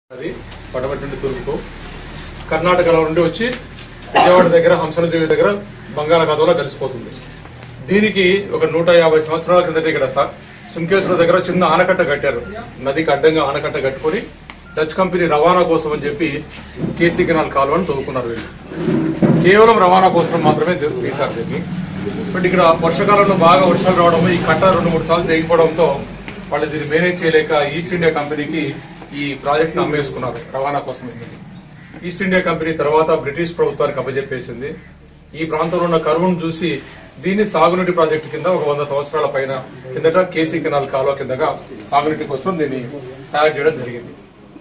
అది పడమటి నుండి తూర్పుకు కర్ణాటకలో నుండి వచ్చి విజయవాడ దగ్గర హంసలదేవి దగ్గర బంగాళాఖాతంలో కలిసిపోతుంది దీనికి ఒక నూట యాభై సంవత్సరాల కిందట ఇక్కడ స- సుంకేశ్వర దగ్గర చిన్న ఆనకట్ట కట్టారు నదికి అడ్డంగా ఆనకట్ట కట్టుకొని డచ్ కంపెనీ రవాణా కోసం అని చెప్పి కేసీ కెనాల్ కాలువని తవ్వుకున్నారు వీళ్ళు కేవలం రవాణా కోసం మాత్రమే తీ- తీశారు దీన్ని బట్ ఇక్కడ వర్షాకాలంలో బాగా వర్షాలు రావడం ఈ కట్ట రెండు మూడు సార్లు తెగిపోవడంతో వాళ్ళు దీన్ని మేనేజ్ చేయలేక ఈస్ట్ ఇండియా కంపెనీకి ఈ ప్రాజెక్ట్ ను అమ్మేసుకున్నారు రవాణా కోసం ఇది. ఈస్ట్ ఇండియా కంపెనీ తర్వాత బ్రిటిష్ ప్రభుత్వానికి అప్పజెప్పేసింది ఈ ప్రాంతంలో ఉన్న కరువును చూసి దీన్ని సాగునీటి ప్రాజెక్టు కింద ఒక వంద సంవత్సరాల పైన కిందట కేసీ కెనాల్ కాలువ కిందగా సాగునీటి కోసం దీన్ని తయారు చేయడం జరిగింది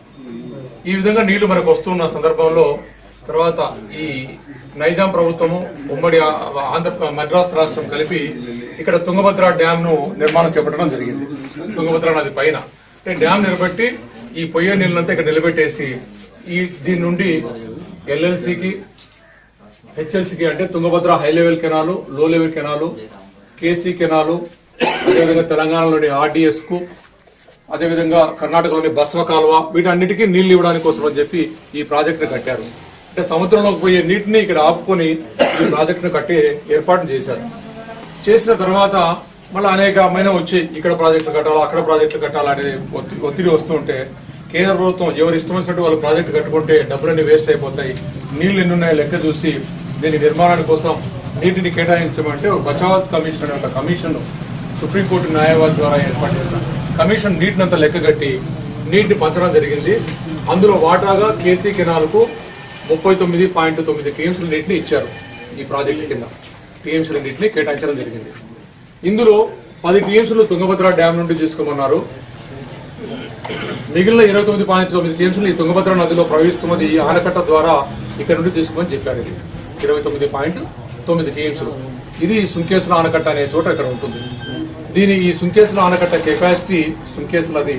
ఈ విధంగా నీళ్లు మనకు వస్తున్న సందర్భంలో తర్వాత ఈ నైజాం ప్రభుత్వము ఉమ్మడి ఆ- ఆంధ్ర మద్రాస్ రాష్ట్రం కలిపి ఇక్కడ తుంగభద్ర డ్యామ్ ను నిర్మాణం చేపట్టడం జరిగింది తుంగభద్ర నది పైన అంటే డ్యామ్ నిలబెట్టి ఈ పొయ్యే నీళ్ళంతా ఇక్కడ నిలబెట్టేసి ఈ దీని నుండి ఎల్ఎల్సికి హెచ్ఎల్సికి అంటే తుంగభద్ర హై లెవెల్ కెనాలు లో లెవెల్ కెనాలు కేసీ కెనాలు అదేవిధంగా తెలంగాణలోని ఆర్డీఎస్ కు అదేవిధంగా కర్ణాటకలోని బస్వ కాలువ వీటన్నిటికీ నీళ్లు ఇవ్వడానికి కోసం అని చెప్పి ఈ ప్రాజెక్ట్ ను కట్టారు అంటే సముద్రంలోకి పోయే నీటిని ఇక్కడ ఆపుకొని ఈ ప్రాజెక్ట్ ను కట్టి ఏర్పాటు చేశారు చేసిన తర్వాత మళ్ళీ అనేకమైన వచ్చి ఇక్కడ ప్రాజెక్టులు కట్టాలా అక్కడ ప్రాజెక్టులు కట్టాలా అనేది ఒత్తి- ఒత్తిడి వస్తుంటే కేంద్ర ప్రభుత్వం ఎవరు ఇష్టం వచ్చినట్టు వాళ్ళు ప్రాజెక్టు కట్టుకుంటే డబ్బులన్నీ వేస్ట్ అయిపోతాయి నీళ్లు ఎన్ని ఉన్నాయో లెక్క చూసి దీని నిర్మాణాని కోసం నీటిని కేటాయించమంటే ఒక బచావత్ కమిషన్ అనే ఒక కమిషన్ సుప్రీంకోర్టు న్యాయవాది ద్వారా ఏర్పాటు చేశారు కమిషన్ నీటినంతా లెక్కగట్టి నీటిని పంచడం జరిగింది అందులో వాటాగా కేసీ కెనాల్ కు ముప్పై తొమ్మిది పాయింట్ తొమ్మిది టీఎంసీల నీటిని ఇచ్చారు ఈ ప్రాజెక్టు కింద టీఎంసీల నీటిని కేటాయించడం జరిగింది ఇందులో పది టీఎంసీలు తుంగభద్ర డ్యామ్ నుండి తీసుకోమన్నారు మిగిలిన ఇరవై తొమ్మిది పాయింట్ తొమ్మిది టీఎంసీలు ఈ తుంగభద్ర నదిలో ప్రవహిస్తున్నది ఈ ఆనకట్ట ద్వారా ఇక్కడ నుండి తీసుకోమని చెప్పారు ఇది ఇరవై తొమ్మిది పాయింట్ తొమ్మిది టీఎంసీలు ఇది సుంకేశ్వర ఆనకట్ట అనే చోట ఇక్కడ ఉంటుంది దీని ఈ సుంకేశ్వర ఆనకట్ట కెపాసిటీ సుంకేశ్వరది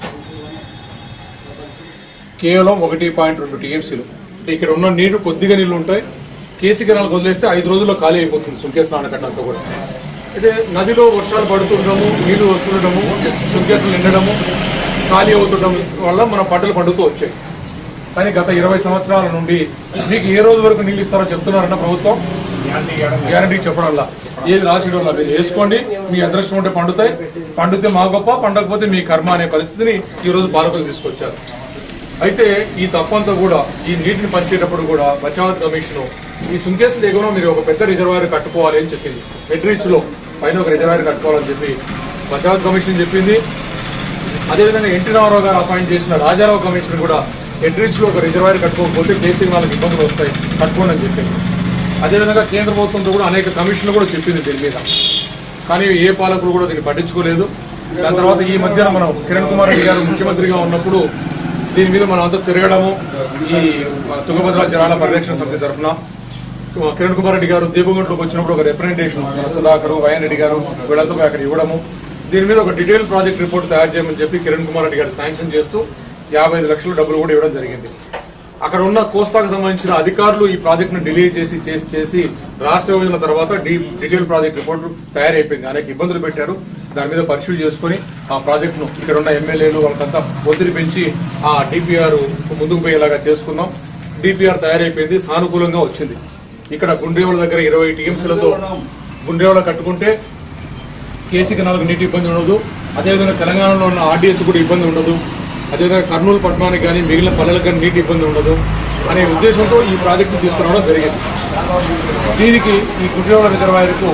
కేవలం ఒకటి పాయింట్ రెండు టీఎంసీలు అంటే ఇక్కడ ఉన్న నీరు కొద్దిగా నీళ్లు ఉంటాయి కేసీ కెనాల్ వదిలేస్తే ఐదు రోజుల్లో ఖాళీ అయిపోతుంది సుంకేశ్వర ఆనకట్ట అంతా కూడా అయితే నదిలో వర్షాలు పడుతుండడము నీళ్లు వస్తుండడము సుంకేశ్వరం నిండడము ఖాళీ అవుతుండడం వల్ల మన పంటలు పండుతూ వచ్చాయి కానీ గత ఇరవై సంవత్సరాల నుండి మీకు ఏ రోజు వరకు నీళ్లు ఇస్తారో చెప్తున్నారన్న ప్రభుత్వం గ్యారంటీ చెప్పడంలా ఏది రాసేయడం వల్ల మీరు వేసుకోండి మీ అదృష్టం ఉంటే పండుతాయి పండితే మా గొప్ప పండకపోతే మీ కర్మ అనే పరిస్థితిని ఈ రోజు పాలకులు తీసుకొచ్చారు అయితే ఈ తప్పంతా కూడా ఈ నీటిని పంచేటప్పుడు కూడా బచావత్ కమిషన్ ఈ సుంకేశ్వర దిగువన మీరు ఒక పెద్ద రిజర్వాయర్ కట్టుకోవాలి అని చెప్పింది హెడ్రిచ్ లో పైన ఒక రిజర్వాయర్ కట్టుకోవాలని చెప్పి బచావత్ కమిషన్ చెప్పింది అదేవిధంగా ఎన్టీ రామారావు గారు అపాయింట్ చేసిన రాజారావు కమిషన్ కూడా హెడ్రిచ్ లో ఒక రిజర్వాయర్ కట్టుకోకపోతే కేసీ వాళ్ళకి ఇబ్బందులు వస్తాయి కట్టుకోండి అని చెప్పింది అదేవిధంగా కేంద్ర ప్రభుత్వంతో కూడా అనేక కమిషన్లు కూడా చెప్పింది దీని మీద కానీ ఏ పాలకులు కూడా దీన్ని పట్టించుకోలేదు దాని తర్వాత ఈ మధ్యన మనం కిరణ్ కుమార్ రెడ్డి గారు ముఖ్యమంత్రిగా ఉన్నప్పుడు దీని మీద మనం అంతా తిరగడము ఈ తుంగభద్ర జలాల పరిరక్షణ సమితి తరఫున కిరణ్ కుమార్ రెడ్డి గారు దీపగుంట్లోకి వచ్చినప్పుడు ఒక రిప్రజెంటేషన్ మన సుధాకర్ వైఎన్ రెడ్డి గారు వీళ్ళంతా పోయి అక్కడ ఇవ్వడము దీని మీద ఒక డీటెయిల్ ప్రాజెక్ట్ రిపోర్ట్ తయారు చేయమని చెప్పి కిరణ్ కుమార్ రెడ్డి గారు శాంక్షన్ చేస్తూ యాభై ఐదు లక్షల డబ్బులు కూడా ఇవ్వడం జరిగింది అక్కడ ఉన్న కోస్తాకు సంబంధించిన అధికారులు ఈ ప్రాజెక్ట్ ను డిలే చేసి చేసి చేసి రాష్ట్ర విభజన తర్వాత డీ- డీటెయిల్ ప్రాజెక్ట్ రిపోర్ట్ తయారైపోయింది అనేక ఇబ్బందులు పెట్టారు దాని మీద పరిశీలి చేసుకుని ఆ ప్రాజెక్ట్ ను ఇక్కడ ఉన్న ఎమ్మెల్యేలు వాళ్ళకంతా ఒత్తిడి పెంచి ఆ డిపిఆర్ ముందుకు పోయేలాగా చేసుకున్నాం డిపిఆర్ తయారైపోయింది సానుకూలంగా వచ్చింది ఇక్కడ గుండ్రేవుల దగ్గర ఇరవై టీఎంసీలతో గుండ్రేవుల కట్టుకుంటే కేసీ కెనాల్కు నీటి ఇబ్బంది ఉండదు అదేవిధంగా తెలంగాణలో ఉన్న ఆర్డీఎస్ కూడా ఇబ్బంది ఉండదు అదేవిధంగా కర్నూలు పట్టణానికి కానీ మిగిలిన పల్లెలకు కానీ నీటి ఇబ్బంది ఉండదు అనే ఉద్దేశంతో ఈ ప్రాజెక్టు తీసుకురావడం జరిగింది దీనికి ఈ గుండ్రేవాడ రిజర్వాయర్కు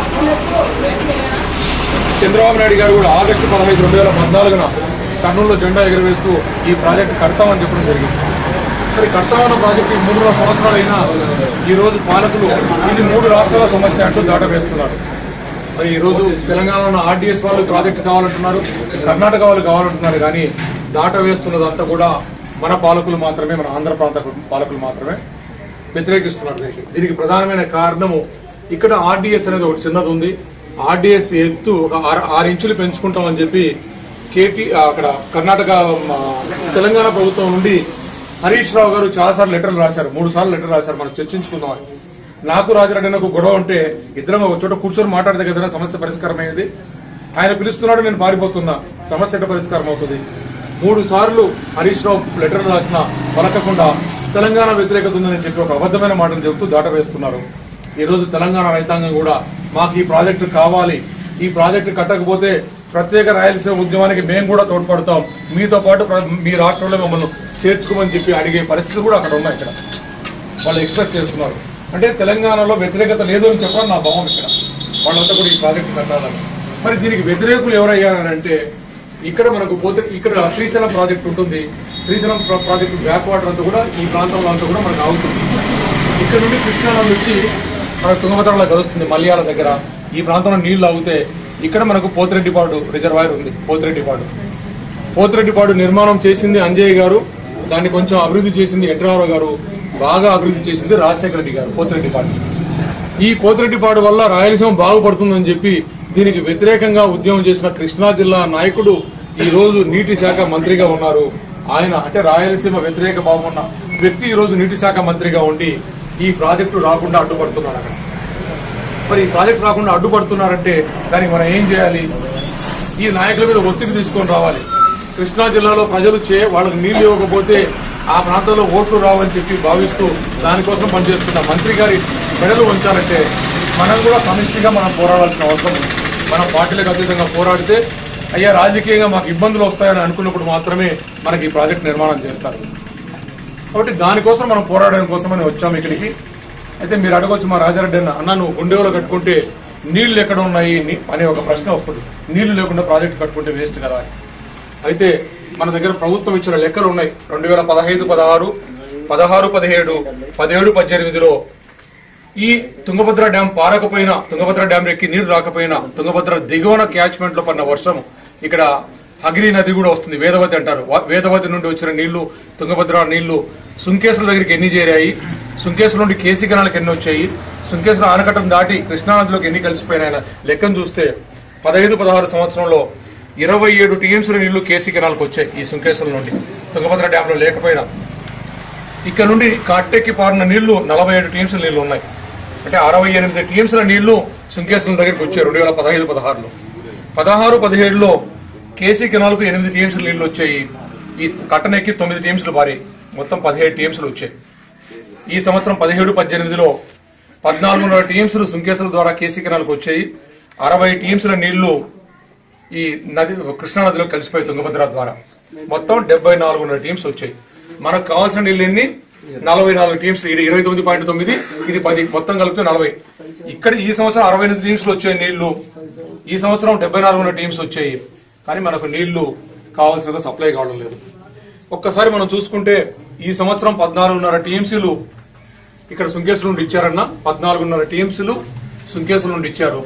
చంద్రబాబు నాయుడు గారు కూడా ఆగస్టు పదహైదు రెండు వేల పద్నాలుగున కర్నూలులో జెండా ఎగురవేస్తూ ఈ ప్రాజెక్టు కడతామని చెప్పడం జరిగింది మరి కడతామన్న ప్రాజెక్టు ఈ మూడున్నర సంవత్సరాలైనా ఈ రోజు పాలకులు ఇది మూడు రాష్ట్రాల సమస్య అంటూ దాటవేస్తున్నారు మరి ఈ రోజు తెలంగాణలో ఉన్న ఆర్డీఎస్ వాళ్ళు ప్రాజెక్టు కావాలంటున్నారు కర్ణాటక వాళ్ళు కావాలంటున్నారు కానీ దాట వేస్తున్నదంతా కూడా మన పాలకులు మాత్రమే మన ఆంధ్ర ప్రాంత పాలకులు మాత్రమే వ్యతిరేకిస్తున్నారు దీనికి దీనికి ప్రధానమైన కారణము ఇక్కడ ఆర్డీఎస్ అనేది ఒకటి చిన్నది ఉంది ఆర్డీఎస్ ఎత్తు ఒక ఆరు- ఆరు ఇంచులు పెంచుకుంటామని చెప్పి కేటీ అక్కడ కర్ణాటక ఆ, తెలంగాణ ప్రభుత్వం నుండి హరీష్ రావు గారు చాలా సార్లు లెటర్లు రాశారు మూడు సార్లు లెటర్ రాశారు మనం చర్చించుకుందాం నాకు రాజరెడ్డి నాకు గొడవ ఉంటే ఇద్దరం ఒక చోట కూర్చొని మాట్లాడితే కదా సమస్య పరిష్కారం అయ్యేది ఆయన పిలుస్తున్నాడు నేను పారిపోతున్నా సమస్య ఎట్ట పరిష్కారం అవుతుంది మూడు సార్లు హరీష్ రావు లెటర్ రాసిన పలకకుండా తెలంగాణ వ్యతిరేకత ఉందని చెప్పి ఒక అబద్ధమైన మాటలు చెబుతూ దాటవేస్తున్నారు ఈ రోజు తెలంగాణ రైతాంగం కూడా మాకు ఈ ప్రాజెక్టు కావాలి ఈ ప్రాజెక్టు కట్టకపోతే ప్రత్యేక రాయలసీమ ఉద్యమానికి మేము కూడా తోడ్పడతాం మీతో పాటు ప్ర- మీ రాష్ట్రంలో మమ్మల్ని చేర్చుకోమని చెప్పి అడిగే పరిస్థితులు కూడా అక్కడ ఉన్నాయి ఇక్కడ వాళ్ళు ఎక్స్ప్రెస్ చేస్తున్నారు అంటే తెలంగాణలో వ్యతిరేకత లేదు అని చెప్పడం నా భావం ఇక్కడ వాళ్ళంతా కూడా ఈ ప్రాజెక్టు కట్టాలని మరి దీనికి వ్యతిరేకులు ఎవరయ్యారంటే ఇక్కడ మనకు పోతే ఇక్కడ శ్రీశైలం ప్రాజెక్ట్ ఉంటుంది శ్రీశైలం ప్రా- ప్రాజెక్టు బ్యాక్ వాటర్ అంతా కూడా ఈ ప్రాంతంలో అంతా కూడా మనకు ఆగుతుంది ఇక్కడ నుండి కృష్ణా నది వచ్చి మన తుంగభద్రలో కలుస్తుంది మల్యాల దగ్గర ఈ ప్రాంతంలో నీళ్లు ఆగితే ఇక్కడ మనకు పోతిరెడ్డిపాడు రిజర్వాయర్ ఉంది పోతిరెడ్డిపాడు పోతిరెడ్డిపాడు నిర్మాణం చేసింది అంజయ్య గారు దాన్ని కొంచెం అభివృద్ధి చేసింది ఎన్టీఆర్ఆవు గారు బాగా అభివృద్ధి చేసింది రాజశేఖర రెడ్డి గారు పోతిరెడ్డిపాడు ఈ పోతిరెడ్డిపాడు వల్ల రాయలసీమ బాగుపడుతుందని చెప్పి దీనికి వ్యతిరేకంగా ఉద్యమం చేసిన కృష్ణా జిల్లా నాయకుడు ఈ రోజు నీటి శాఖ మంత్రిగా ఉన్నారు ఆయన అంటే రాయలసీమ వ్యతిరేక భావం ఉన్న వ్యక్తి ఈ రోజు నీటి శాఖ మంత్రిగా ఉండి ఈ ప్రాజెక్టు రాకుండా అడ్డుపడుతున్నారు అక్కడ మరి ఈ ప్రాజెక్ట్ రాకుండా అడ్డుపడుతున్నారంటే దానికి మనం ఏం చేయాలి ఈ నాయకుల మీద ఒత్తిడి తీసుకొని రావాలి కృష్ణా జిల్లాలో ప్రజలు చే వాళ్ళకి నీళ్లు ఇవ్వకపోతే ఆ ప్రాంతంలో ఓట్లు రావని చెప్పి భావిస్తూ దానికోసం పనిచేస్తున్న మంత్రి గారి మెడలు ఉంచాలంటే మనం కూడా సమిష్టిగా మనం పోరాడాల్సిన అవసరం ఉంది మనం పార్టీలకు అతీతంగా పోరాడితే అయ్యా రాజకీయంగా మాకు ఇబ్బందులు వస్తాయని అనుకున్నప్పుడు మాత్రమే మనకి ఈ ప్రాజెక్ట్ నిర్మాణం చేస్తారు కాబట్టి దానికోసం మనం పోరాడడం కోసమని వచ్చాము ఇక్కడికి అయితే మీరు అడగొచ్చు మా రాజారెడ్డి అన్న అన్న నువ్వు గుండెలో కట్టుకుంటే నీళ్లు ఎక్కడ ఉన్నాయి ని- అనే ఒక ప్రశ్న వస్తుంది నీళ్లు లేకుండా ప్రాజెక్ట్ కట్టుకుంటే వేస్ట్ కదా అని. అయితే మన దగ్గర ప్రభుత్వం ఇచ్చిన లెక్కలు ఉన్నాయి రెండు వేల పదహైదు పదహారు పదహారు పదిహేడు పదిహేడు పద్దెనిమిదిలో ఈ తుంగభద్ర డ్యాం పారకపోయినా తుంగభద్ర డ్యాం ఎక్కి నీరు రాకపోయినా తుంగభద్ర దిగువన క్యాచ్మెంట్ లో పడిన వర్షం ఇక్కడ హగిరి నది కూడా వస్తుంది వేదవతి అంటారు వా- వేదవతి నుండి వచ్చిన నీళ్లు తుంగభద్ర నీళ్లు సుంకేశ్వర దగ్గరికి ఎన్ని చేరాయి సుంకేశ్వర నుండి కేసీ కెనాల్కి ఎన్ని వచ్చాయి సుంకేశ్వర ఆనకట్టం దాటి కృష్ణానదిలోకి ఎన్ని కలిసిపోయినాయన్న లెక్కను చూస్తే పదహైదు పదహారు సంవత్సరంలో ఇరవై ఏడు టీఎంసీల నీళ్లు కేసీ కెనాల్కి వచ్చాయి ఈ సుంకేశ్వరం నుండి తుంగభద్ర డ్యామ్ లో లేకపోయినా ఇక్కడ నుండి కాట్టెక్కి పారిన నీళ్లు నలభై ఏడు టీఎంసీల నీళ్లు ఉన్నాయి అంటే అరవై ఎనిమిది టీఎంసీల నీళ్లు సుంకేశ్వరం దగ్గరికి వచ్చాయి రెండు వేల పదహైదు పదహారులో పదహారు పదిహేడులో కేసీ కెనాల్కు ఎనిమిది టీఎంసీల నీళ్లు వచ్చాయి ఈ కట్టనెక్కి తొమ్మిది టీఎంసీలు భారీ మొత్తం పదిహేడు టీఎంసీలు వచ్చాయి ఈ సంవత్సరం పదిహేడు పద్దెనిమిదిలో పద్నాలుగున్నర టీఎంసీలు సుంకేశ్వరం ద్వారా కేసీ కెనాల్కు వచ్చాయి అరవై టీఎంసీల నీళ్లు ఈ నది కృష్ణా నదిలో కలిసిపోయి తుంగభద్ర ద్వారా మొత్తం డెబ్బై నాలుగున్నర టీమ్స్ వచ్చాయి మనకు కావాల్సిన నీళ్ళు ఎన్ని నలభై నాలుగు టీమ్స్ ఇది ఇరవై తొమ్మిది పాయింట్ తొమ్మిది ఇది పది మొత్తం కలిపితే నలభై ఇక్కడ ఈ సంవత్సరం అరవై ఎనిమిది టీమ్స్ వచ్చాయి నీళ్లు ఈ సంవత్సరం డెబ్బై నాలుగున్నర టీమ్స్ వచ్చాయి కానీ మనకు నీళ్లు కావాల్సినంత సప్లై కావడం లేదు ఒక్కసారి మనం చూసుకుంటే ఈ సంవత్సరం పద్నాలుగున్నర టీఎంసీలు ఇక్కడ సుంకేశ్వరం నుండి ఇచ్చారన్న పద్నాలుగున్నర టీఎంసీలు సుంకేశ్వరం నుండి ఇచ్చారు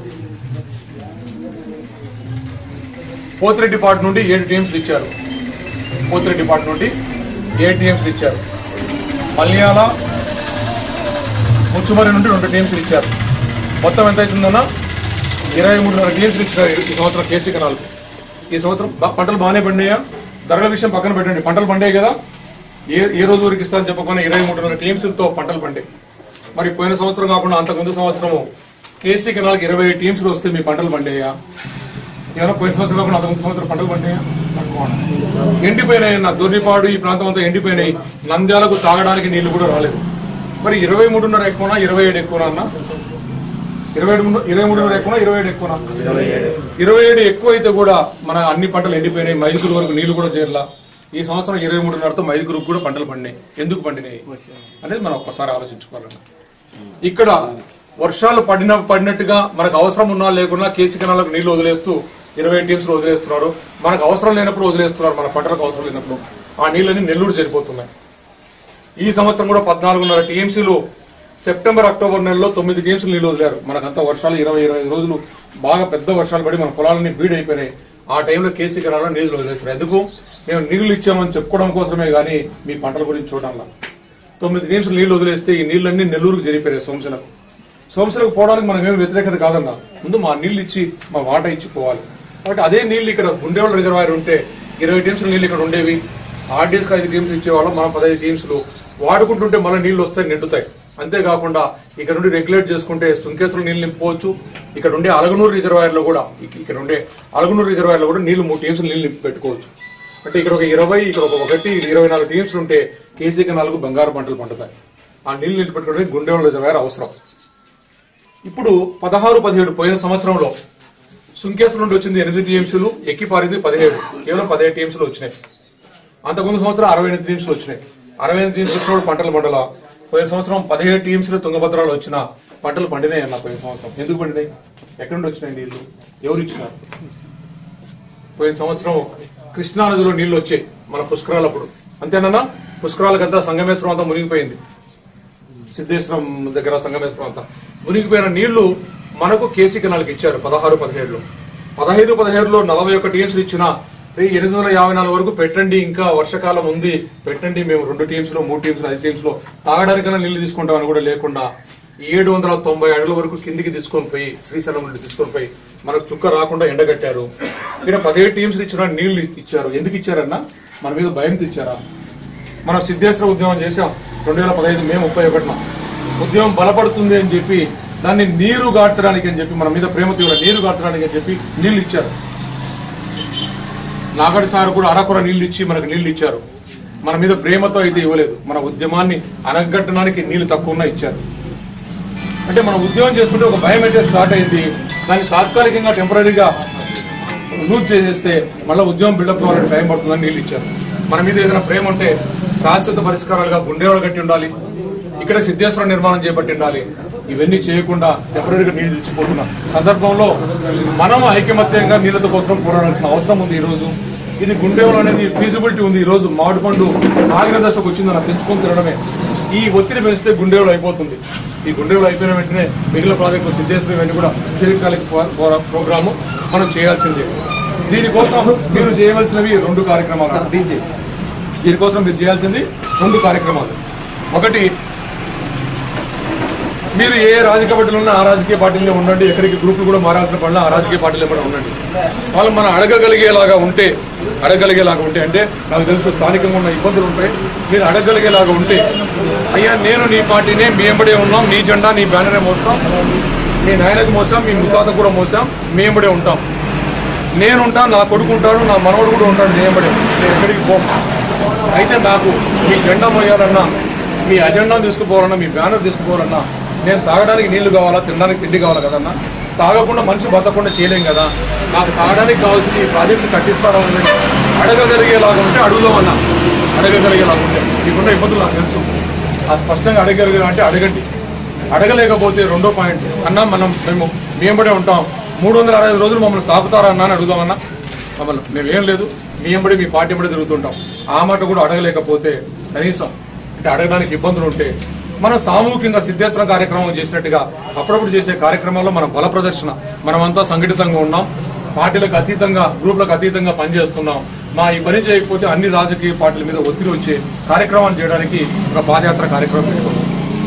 పోతిరెడ్డిపాటు నుండి ఏడు టీఎంసీలు ఇచ్చారు పోతిరెడ్డిపాటు నుండి ఏడు టీఎంసీలు ఇచ్చారు మల్యాల ముచ్చుమరి నుండి రెండు టీఎంసీలు ఇచ్చారు మొత్తం ఎంత అవుతుందన్నా ఇరవై మూడున్నర టీఎంసీలు ఇచ్చారు ఈ సంవత్సరం కేసీ కెనాల్కు ఈ సంవత్సరం బా- పంటలు బాగానే పండాయా ధరల విషయం పక్కన పెట్టండి పంటలు పండాయి కదా ఏ ఏ రోజు వరకు ఇస్తానని చెప్పకుండా ఇరవై మూడున్నర టీఎంసీలతో పంటలు పండాయి మరి పోయిన సంవత్సరం కాకుండా అంతకుముందు సంవత్సరము కేసీ కెనాల్కి ఇరవై టీఎంసీలు వస్తే మీ పంటలు పండాయా ఏమైనా పోయిన సంవత్సరం కాకుండా అంతకుముందు సంవత్సరం పంటలు పండాయా ఎండిపోయినాయి నా దొర్నిపాడు ఈ ప్రాంతం అంతా ఎండిపోయినాయి నంద్యాలకు తాగడానికి నీళ్లు కూడా రాలేదు మరి ఇరవై మూడున్నర ఎక్కువనా ఇరవై ఏడు ఎక్కువనా అన్న ఇరవై ఏడు మూడు- ఇరవై మూడున్నర ఎక్కువనా ఇరవై ఏడు ఎక్కువనా ఇరవై ఏడు ఎక్కువ అయితే కూడా మన అన్ని పంటలు ఎండిపోయినాయి మైదుగురు వరకు నీళ్లు కూడా చేరలా ఈ సంవత్సరం ఇరవై మూడున్నరతో మైదుగురుకు కూడా పంటలు పండినాయి ఎందుకు పండినాయి అనేది మనం ఒక్కసారి ఆలోచించుకోవాలన్న ఇక్కడ వర్షాలు పడిన పడినట్టుగా మనకు అవసరం ఉన్నా లేకున్నా కేసీ కెనాలకు నీళ్లు వదిలేస్తూ ఇరవై టీమ్స్ వదిలేస్తున్నారు మనకు అవసరం లేనప్పుడు వదిలేస్తున్నారు మన పంటలకు అవసరం లేనప్పుడు ఆ నీళ్ళని నెల్లూరు చేరిపోతున్నాయి ఈ సంవత్సరం కూడా పద్నాలుగున్నర టీఎంసీలు సెప్టెంబర్ అక్టోబర్ నెలలో తొమ్మిది టీఎంసీలు నీళ్లు వదిలారు మనకంతా వర్షాలు ఇరవై ఇరవై ఐదు రోజులు బాగా పెద్ద వర్షాలు పడి మన పొలాలన్నీ బీడైపోయినాయి ఆ టైంలో కేసీ కెనాల్లో నీళ్లు వదిలేస్తారు ఎందుకు మేము నీళ్లు ఇచ్చామని చెప్పుకోవడం కోసమే గానీ మీ పంటల గురించి చూడాలా తొమ్మిది టీమ్స్ నీళ్లు వదిలేస్తే ఈ నీళ్ళన్నీ నెల్లూరుకు జరిగిపోయాయి సోమశలకు సోమశలకు పోవడానికి మనం ఏమి వ్యతిరేకత కాదన్నా ముందు మా నీళ్లు ఇచ్చి మా వాటా ఇచ్చి పోవాలి కాబట్టి అదే నీళ్లు ఇక్కడ గుండెవాళ్ళ రిజర్వాయర్ ఉంటే ఇరవై టీమ్స్ నీళ్లు ఇక్కడ ఉండేవి ఆర్డీఎస్కి ఐదు టీమ్స్ ఇచ్చేవాళ్ళం మనం పదహైదు టీమ్స్లు వాడుకుంటుంటే మళ్ళీ నీళ్లు వస్తాయి నిండుతాయి అంతేకాకుండా ఇక్కడ నుండి రెగ్యులేట్ చేసుకుంటే సుంకేశ్వరం నీళ్లు నింపుకోవచ్చు ఇక్కడ ఉండే అలగనూరు రిజర్వాయర్ లో కూడా ఇక- ఇక్కడ ఉండే అలగనూరు రిజర్వాయర్ లో కూడా నీళ్లు మూడు టీమ్స్ నీళ్లు నింపి పెట్టుకోవచ్చు అంటే ఇక్కడ ఒక ఇరవై ఇక్కడ ఒక ఒకటి ఇరవై నాలుగు టీమ్స్ ఉంటే కేసీ కెనాలకు బంగారు పంటలు పండుతాయి ఆ నీళ్లు నిలిచిపెట్టుకోవడానికి గుండెవాళ్ళ దగ్గర అవసరం ఇప్పుడు పదహారు పదిహేడు పోయిన సంవత్సరంలో సుంకేసు నుండి వచ్చింది ఎనిమిది టీఎంసీలు ఎక్కి పారింది పదిహేడు కేవలం పదిహేడు టీఎంసీలు వచ్చినాయి అంతకుముందు సంవత్సరం అరవై ఎనిమిది టీమ్స్లు వచ్చినాయి అరవై ఎనిమిది టీమ్స్ వచ్చినప్పుడు పంటలు పండల పోయిన సంవత్సరం పదిహేడు టీమ్స్లు తుంగభద్రాలు వచ్చిన పంటలు పండినాయి అన్న పోయిన సంవత్సరం ఎందుకు పండినాయి ఎక్కడి నుండి వచ్చినాయి నీళ్లు ఎవరు ఇచ్చినారు పోయిన సంవత్సరం కృష్ణా నదిలో నీళ్లు వచ్చాయి మన పుష్కరాలప్పుడు అంతేనా పుష్కరాలకంతా సంగమేశ్వరం అంతా మునిగిపోయింది సిద్ధేశ్వరం దగ్గర సంగమేశ్వరం అంతా మునిగిపోయిన నీళ్లు మనకు కేసీ కెనాల్కి ఇచ్చారు పదహారు పదిహేడులో పదహైదు పదిహేడులో నలభై ఒక్క టీమ్స్ ఇచ్చిన రే ఎనిమిది వందల యాభై నాలుగు వరకు పెట్టండి ఇంకా వర్షకాలం ఉంది పెట్టండి మేము రెండు టీమ్స్ లో మూడు టీమ్స్ ఐదు టీమ్స్ లో తాగడానికైనా నీళ్లు తీసుకుంటామని కూడా లేకుండా ఏడు వందల తొంభై అడుగుల వరకు కిందికి తీసుకొని పోయి శ్రీశైలం నుండి తీసుకొని పోయి మనకు చుక్క రాకుండా ఎండగట్టారు ఇక్కడ పదిహేడు టీమ్స్ ఇచ్చిన నీళ్లు ఇచ్చారు ఎందుకు ఇచ్చారన్నా మన మీద భయం తెచ్చారా మనం సిద్ధేశ్వర ఉద్యమం చేశాం రెండు వేల పదహైదు మే ముప్పై ఒకటిన ఉద్యమం బలపడుతుంది అని చెప్పి దాన్ని నీరు గార్చడానికి అని చెప్పి మన మీద ప్రేమ తీవ్ర నీరు గార్చడానికి అని చెప్పి నీళ్లు ఇచ్చారు నాగడి సార్ కూడా అరకొర నీళ్లు ఇచ్చి మనకు నీళ్లు ఇచ్చారు మన మీద ప్రేమతో అయితే ఇవ్వలేదు మన ఉద్యమాన్ని అనగట్టడానికి నీళ్లు తక్కువ ఇచ్చారు అంటే మనం ఉద్యోగం చేస్తుంటే ఒక భయం అయితే స్టార్ట్ అయింది దాన్ని తాత్కాలికంగా టెంపరీగా లూజ్ చేసేస్తే మళ్ళీ ఉద్యమం బిల్డప్ కావాలంటే టైం పడుతుందని నీళ్ళు ఇచ్చారు మన మీద ఏదైనా ప్రేమ ఉంటే శాశ్వత పరిష్కారాలుగా గుండెవాళ్ళు కట్టి ఉండాలి ఇక్కడ సిద్ధేశ్వర నిర్మాణం చేపట్టి ఉండాలి ఇవన్నీ చేయకుండా టెంపరీగా నీళ్లు తెచ్చిపోతున్న సందర్భంలో మనం ఐకమత్యంగా నీళ్ళ కోసం పోరాడాల్సిన అవసరం ఉంది ఈ రోజు ఇది గుండెవలు అనేది ఫీజిబిలిటీ ఉంది ఈ రోజు మామిడి పండు ఆగిన దశకు వచ్చింది అలా పెంచుకొని తినడమే ఈ ఒత్తిడి పెంచితే గుండెవలు అయిపోతుంది ఈ గుండెవలు అయిపోయిన వెంటనే మిగిలిన ప్రాజెక్టు సిద్ధేశ్వర ఇవన్నీ కూడా దీర్ఘకాలిక ప్రో- ప్రో- ప్రోగ్రాము మనం చేయాల్సిందే దీనికోసం మీరు చేయవలసినవి రెండు కార్యక్రమాలు దీనికోసం మీరు చేయాల్సింది రెండు కార్యక్రమాలు ఒకటి మీరు ఏ రాజకీయ పార్టీలో ఉన్నా ఆ రాజకీయ పార్టీలో ఉండండి ఎక్కడికి గ్రూపులు కూడా మారాల్సిన పనులు ఆ రాజకీయ పార్టీలో కూడా ఉండండి వాళ్ళు మనం అడగగలిగేలాగా ఉంటే అడగగలిగేలాగా ఉంటే అంటే నాకు తెలుసు స్థానికంగా ఉన్న ఇబ్బందులు ఉంటాయి మీరు అడగగలిగేలాగా ఉంటే అయ్యా నేను నీ పార్టీనే మీ ఎంబడే ఉన్నాం నీ జెండా నీ బ్యానరే మోస్తాం మీ నాయనకి మోసాం మీ ముత్తాత కూడా మోసాం మీ ఎంబడే ఉంటాం నేను ఉంటాను నా కొడుకు ఉంటాడు నా మనవడు కూడా ఉంటాడు నేను ఎంబడే నేను ఎక్కడికి పో అయితే నాకు మీ జెండా మోయాలన్నా మీ అజెండా తీసుకుపోవాలన్నా మీ బ్యానర్ తీసుకుపోవాలన్నా నేను తాగడానికి నీళ్లు కావాలా తినడానికి తిండి కావాలా కదన్నా తాగకుండా మనిషి బతకకుండా చేయలేం కదా నాకు తాగడానికి కావాల్సింది ఈ ప్రాజెక్టు కట్టిస్తారా అని అడగగలిగేలాగా ఉంటే అడుగుదామన్నా అడగగలిగేలాగా ఉంటే మీకున్న ఇబ్బందులు నాకు తెలుసు ఆ స్పష్టంగా అడగగలిగే అంటే అడగండి అడగలేకపోతే రెండో పాయింట్ అన్నా మనం మేము మేంబడే ఉంటాం మూడు వందల అరవై ఐదు రోజులు మమ్మల్ని సాపుతారా అన్నా అని అడుగుదామన్నా మమ్మల్ని మేమేం లేదు మీ ఎంబడి మీ పార్టీ ఎంబడి తిరుగుతుంటాం ఆ మాట కూడా అడగలేకపోతే కనీసం అంటే అడగడానికి ఇబ్బందులు ఉంటే మనం సామూహికంగా సిద్ధేశ్వర కార్యక్రమం చేసినట్టుగా అప్పుడప్పుడు చేసే కార్యక్రమాల్లో మన బల ప్రదర్శన మనమంతా సంఘటితంగా ఉన్నాం పార్టీలకు అతీతంగా గ్రూపులకు అతీతంగా పనిచేస్తున్నాం మా ఈ పని చేయకపోతే అన్ని రాజకీయ పార్టీల మీద ఒత్తిడి వచ్చే కార్యక్రమాలు చేయడానికి ఒక పాదయాత్ర కార్యక్రమం పెట్టుకున్నాం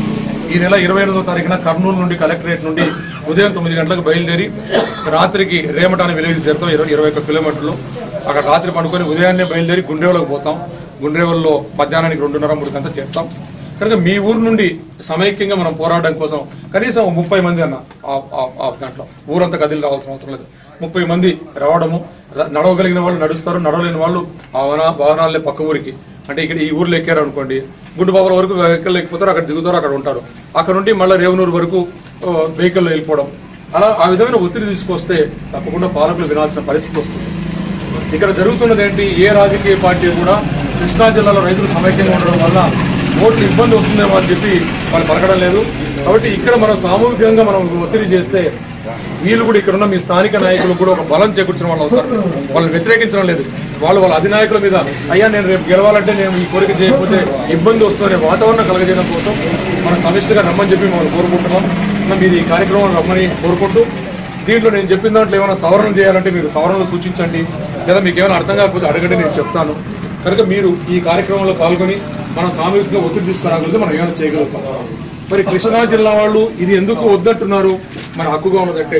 ఈ నెల ఇరవై ఎనిమిదో తారీఖున కర్నూలు నుండి కలెక్టరేట్ నుండి ఉదయం తొమ్మిది గంటలకు బయలుదేరి రాత్రికి రేమటాని విలేజ్ చేరుతాం ఇరవై ఇరవై ఒక్క కిలోమీటర్లు అక్కడ రాత్రి పండుకొని ఉదయాన్నే బయలుదేరి గుండ్రేవలకు పోతాం గుండ్రేవల్లో మధ్యాహ్నానికి రెండున్నర మూడు గంటలు చేరుతాం కనుక మీ ఊరు నుండి సమైక్యంగా మనం పోరాడడం కోసం కనీసం ఓ ముప్పై మంది అన్న ఆ- ఆ- ఆ దాంట్లో ఊరంతా కదిలి రావాల్సిన అవసరం లేదు ముప్పై మంది రావడము ర- నడవగలిగిన వాళ్ళు నడుస్తారు నడవలేని వాళ్ళు ఆ వాహన- వాహనాలే పక్క ఊరికి అంటే ఇక్కడ ఈ ఊర్లో ఎక్కారు అనుకోండి గుండు బాబుల వరకు వెహికల్ ఎక్కిపోతారు అక్కడ దిగుతారు అక్కడ ఉంటారు అక్కడ నుండి మళ్ళీ రేవనూరు వరకు వెహికల్ వెళ్ళిపోవడం అలా ఆ విధమైన ఒత్తిడి తీసుకొస్తే తప్పకుండా పాలకులు వినాల్సిన పరిస్థితి వస్తుంది ఇక్కడ జరుగుతున్నది ఏంటి ఏ రాజకీయ పార్టీ కూడా కృష్ణా జిల్లాలో రైతులు సమైక్యంగా ఉండడం వల్ల ఓట్లు ఇబ్బంది వస్తుందేమో అని చెప్పి వాళ్ళు పలకడం లేదు కాబట్టి ఇక్కడ మనం సామూహికంగా మనం ఒత్తిడి చేస్తే వీళ్ళు కూడా ఇక్కడ ఉన్న మీ స్థానిక నాయకులు కూడా ఒక బలం చేకూర్చిన వాళ్ళు అవుతారు వాళ్ళని వ్యతిరేకించడం లేదు వాళ్ళు వాళ్ళ అధినాయకుల మీద అయ్యా నేను రేపు గెలవాలంటే నేను ఈ కోరిక చేయకపోతే ఇబ్బంది వస్తుందనే వాతావరణం కలగజేయడం కోసం మనం సమిష్టిగా రమ్మని చెప్పి మనం కోరుకుంటున్నాం మీరు ఈ కార్యక్రమం రమ్మని కోరుకుంటూ దీంట్లో నేను చెప్పిన దాంట్లో ఏమైనా సవరణ చేయాలంటే మీరు సవరణలు సూచించండి లేదా మీకు ఏమైనా అర్థం కాకపోతే అడగండి నేను చెప్తాను కనుక మీరు ఈ కార్యక్రమంలో పాల్గొని మనం సామూహికంగా ఒత్తిడి తీసుకురాగలిగితే మనం ఏమైనా చేయగలుగుతాం మరి కృష్ణా జిల్లా వాళ్ళు ఇది ఎందుకు వద్దంటున్నారు మన హక్కుగా ఉన్నదంటే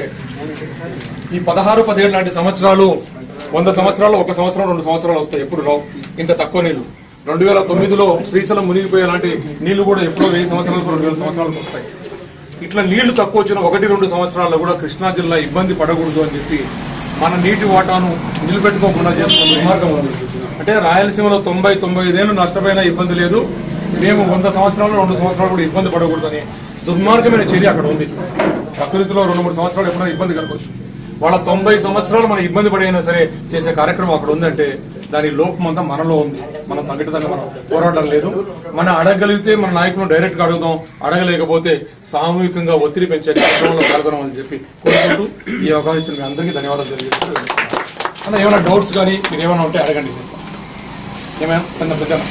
ఈ పదహారు పదిహేడు లాంటి సంవత్సరాలు వంద సంవత్సరాలు ఒక సంవత్సరం రెండు సంవత్సరాలు వస్తాయి ఎప్పుడు రావు ఇంత తక్కువ నీళ్లు రెండు వేల తొమ్మిదిలో శ్రీశైలం మునిగిపోయే లాంటి నీళ్లు కూడా ఎప్పుడో వెయ్యి సంవత్సరాలకు రెండు వేల సంవత్సరాలకు వస్తాయి ఇట్లా నీళ్లు తక్కువ వచ్చిన ఒకటి రెండు సంవత్సరాల్లో కూడా కృష్ణా జిల్లా ఇబ్బంది పడకూడదు అని చెప్పి మన నీటి వాటాను నిలబెట్టుకోకుండా చేస్తున్న దుర్మార్గం ఉంది అంటే రాయలసీమలో తొంభై తొంభై ఐదేళ్లు నష్టపోయినా ఇబ్బంది లేదు మేము వంద సంవత్సరాలు రెండు సంవత్సరాలు కూడా ఇబ్బంది పడకూడదని దుర్మార్గమైన చర్య అక్కడ ఉంది ప్రకృతిలో రెండు మూడు సంవత్సరాలు ఎప్పుడైనా ఇబ్బంది కలగవచ్చు వాళ్ళ తొంభై సంవత్సరాలు మనం ఇబ్బంది పడైనా సరే చేసే కార్యక్రమం అక్కడ ఉందంటే దాని లోపం అంతా మనలో ఉంది మనం సంఘటితంగా మనం పోరాటం లేదు మనం అడగలిగితే మన నాయకులను డైరెక్ట్ గా అడుగుదాం అడగలేకపోతే సామూహికంగా ఒత్తిడి పెంచే కార్యక్రమంలో పాల్గొనమని చెప్పి కోరుకుంటూ ఈ అవకాశం ఇచ్చిన మీ అందరికీ ధన్యవాదాలు తెలియజేస్తూ అన్న ఏమైనా డౌట్స్ కానీ మీరు ఏమైనా ఉంటే అడగండి ఏమైనా చిన్న పెద్ద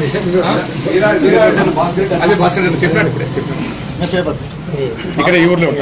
అదే భాస్కర్ గారు చెప్పాడు ఇప్పుడే చెప్పాడు ఇక్కడ ఈ ఊర్లో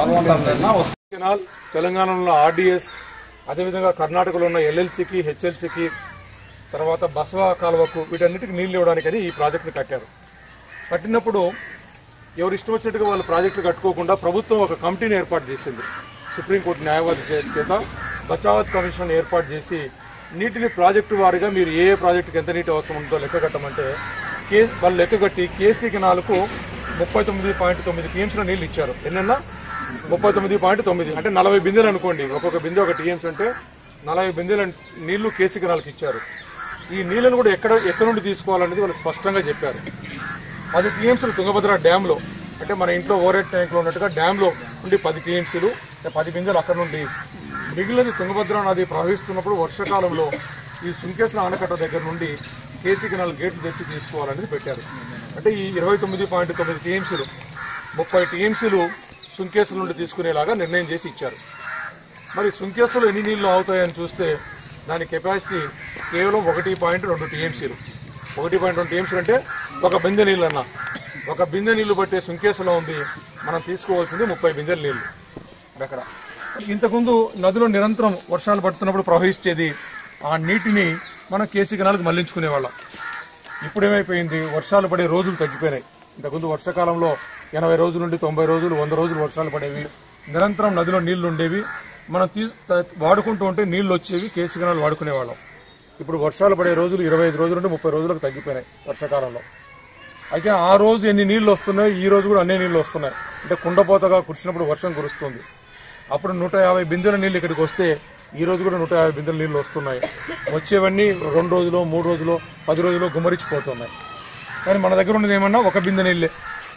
ఉంటాడు కెనాల్ తెలంగాణలో ఆర్డీఎస్ అదేవిధంగా కర్ణాటకలో ఉన్న ఎల్ఎల్సికి హెచ్ఎల్సికి తర్వాత బసవ కాలువకు వీటన్నిటికి నీళ్లు ఇవ్వడానికని ఈ ప్రాజెక్టును కట్టారు కట్టినప్పుడు ఎవరు ఇష్టం వచ్చినట్టుగా వాళ్ళు ప్రాజెక్టులు కట్టుకోకుండా ప్రభుత్వం ఒక కమిటీని ఏర్పాటు చేసింది సుప్రీంకోర్టు న్యాయవాది చే- చేత బచావత్ కమిషన్ ఏర్పాటు చేసి నీటిని ప్రాజెక్టు వారీగా మీరు ఏ ఏ ప్రాజెక్టుకి ఎంత నీటి అవసరం ఉందో లెక్క కట్టమంటే కే వాళ్ళు లెక్క కట్టి కేసీ కెనాల్కు ముప్పై తొమ్మిది పాయింట్ తొమ్మిది టీఎంసీల నీళ్లు ఇచ్చారు ఎన్నన్నా ముప్పై తొమ్మిది పాయింట్ తొమ్మిది అంటే నలభై బిందెలు అనుకోండి ఒక్కొక్క బిందె ఒక టీఎంసీ అంటే నలభై బిందెల నీళ్లు కేసీ కెనాల్కి ఇచ్చారు ఈ నీళ్లను కూడా ఎక్కడ ఎక్కడ నుండి తీసుకోవాలనేది వాళ్ళు స్పష్టంగా చెప్పారు పది టీఎంసీలు తుంగభద్ర డ్యామ్ లో అంటే మన ఇంట్లో ఓవరెడ్ ట్యాంక్ లో ఉన్నట్టుగా డ్యామ్ లో నుండి పది టీఎంసీలు అంటే పది బిందెలు అక్కడ నుండి మిగిలినది తుంగభద్ర నది ప్రవహిస్తున్నప్పుడు వర్షాకాలంలో ఈ సుంకేశ్వర ఆనకట్ట దగ్గర నుండి కేసీ కెనాల్ గేట్లు తెచ్చి తీసుకోవాలనేది పెట్టారు అంటే ఈ ఇరవై తొమ్మిది పాయింట్ తొమ్మిది టీఎంసీలు ముప్పై టీఎంసీలు సుంకేశ్వర నుండి తీసుకునేలాగా నిర్ణయం చేసి ఇచ్చారు మరి సుంకేశ్వరలో ఎన్ని నీళ్లు అవుతాయని చూస్తే దాని కెపాసిటీ కేవలం ఒకటి పాయింట్ రెండు టీఎంసీలు ఒకటి పాయింట్ రెండు టీఎంసీలు అంటే ఒక బిందె నీళ్ళు అన్న ఒక బిందె నీళ్లు పట్టే సుంకేశ్వరలో ఉంది మనం తీసుకోవాల్సింది ముప్పై బిందెల నీళ్లు అక్కడ ఇంతకుముందు నదిలో నిరంతరం వర్షాలు పడుతున్నప్పుడు ప్రవహించేది ఆ నీటిని మనం కేసీ కెనాల్కి మళ్లించుకునేవాళ్ళం ఇప్పుడు ఏమైపోయింది వర్షాలు పడే రోజులు తగ్గిపోయినాయి ఇంతకుముందు వర్షాకాలంలో ఎనభై రోజుల నుండి తొంభై రోజులు వంద రోజులు వర్షాలు పడేవి నిరంతరం నదిలో నీళ్లు ఉండేవి మనం తీ త- వాడుకుంటూ ఉంటే నీళ్లు వచ్చేవి కేసీ కెనాల్ వాడుకునేవాళ్ళం ఇప్పుడు వర్షాలు పడే రోజులు ఇరవై ఐదు రోజుల నుండి ముప్పై రోజులకు తగ్గిపోయినాయి వర్షాకాలంలో అయితే ఆ రోజు ఎన్ని నీళ్లు వస్తున్నాయో ఈ రోజు కూడా అన్ని నీళ్లు వస్తున్నాయి అంటే కుండపోతగా కురిసినప్పుడు వర్షం కురుస్తుంది అప్పుడు నూట యాభై బిందెల నీళ్లు ఇక్కడికి వస్తే ఈ రోజు కూడా నూట యాభై బిందెల నీళ్లు వస్తున్నాయి వచ్చేవన్నీ రెండు రోజులు మూడు రోజులు పది రోజులు గుమ్మరించిపోతున్నాయి కానీ మన దగ్గర ఉన్నది ఏమన్నా ఒక బిందె నీళ్ళే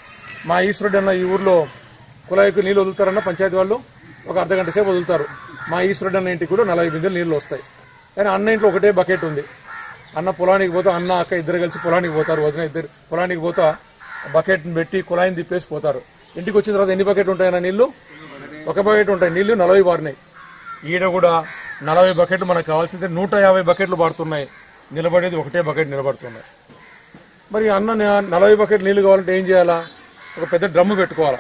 మా ఈశ్వరుడు అన్న ఈ ఊర్లో కుళాయికి నీళ్లు వదులుతారన్న పంచాయతీ వాళ్ళు ఒక అర్ధ గంట సేపు వదులుతారు మా ఈశ్వరుడు అన్న ఇంటికి కూడా నలభై బిందెలు నీళ్లు వస్తాయి కానీ అన్న ఇంట్లో ఒకటే బకెట్ ఉంది అన్న పొలానికి పోతా అన్న అక్క ఇద్దరు కలిసి పొలానికి పోతారు వదిన ఇద్దరు పొలానికి పోతా బకెట్ పెట్టి కుళాయిని తిప్పేసి పోతారు ఇంటికి వచ్చిన తర్వాత ఎన్ని బకెట్లు ఉంటాయన్న నీళ్లు ఒక బకెట్ ఉంటాయి నీళ్లు నలభై బారినాయి ఈడ కూడా నలభై బకెట్లు మనకు కావాల్సిందే నూట యాభై బకెట్లు పడుతున్నాయి నిలబడేది ఒకటే బకెట్ నిలబడుతున్నాయి మరి అన్న న- నలభై బకెట్ నీళ్లు కావాలంటే ఏం చేయాలా ఒక పెద్ద డ్రమ్ము పెట్టుకోవాలా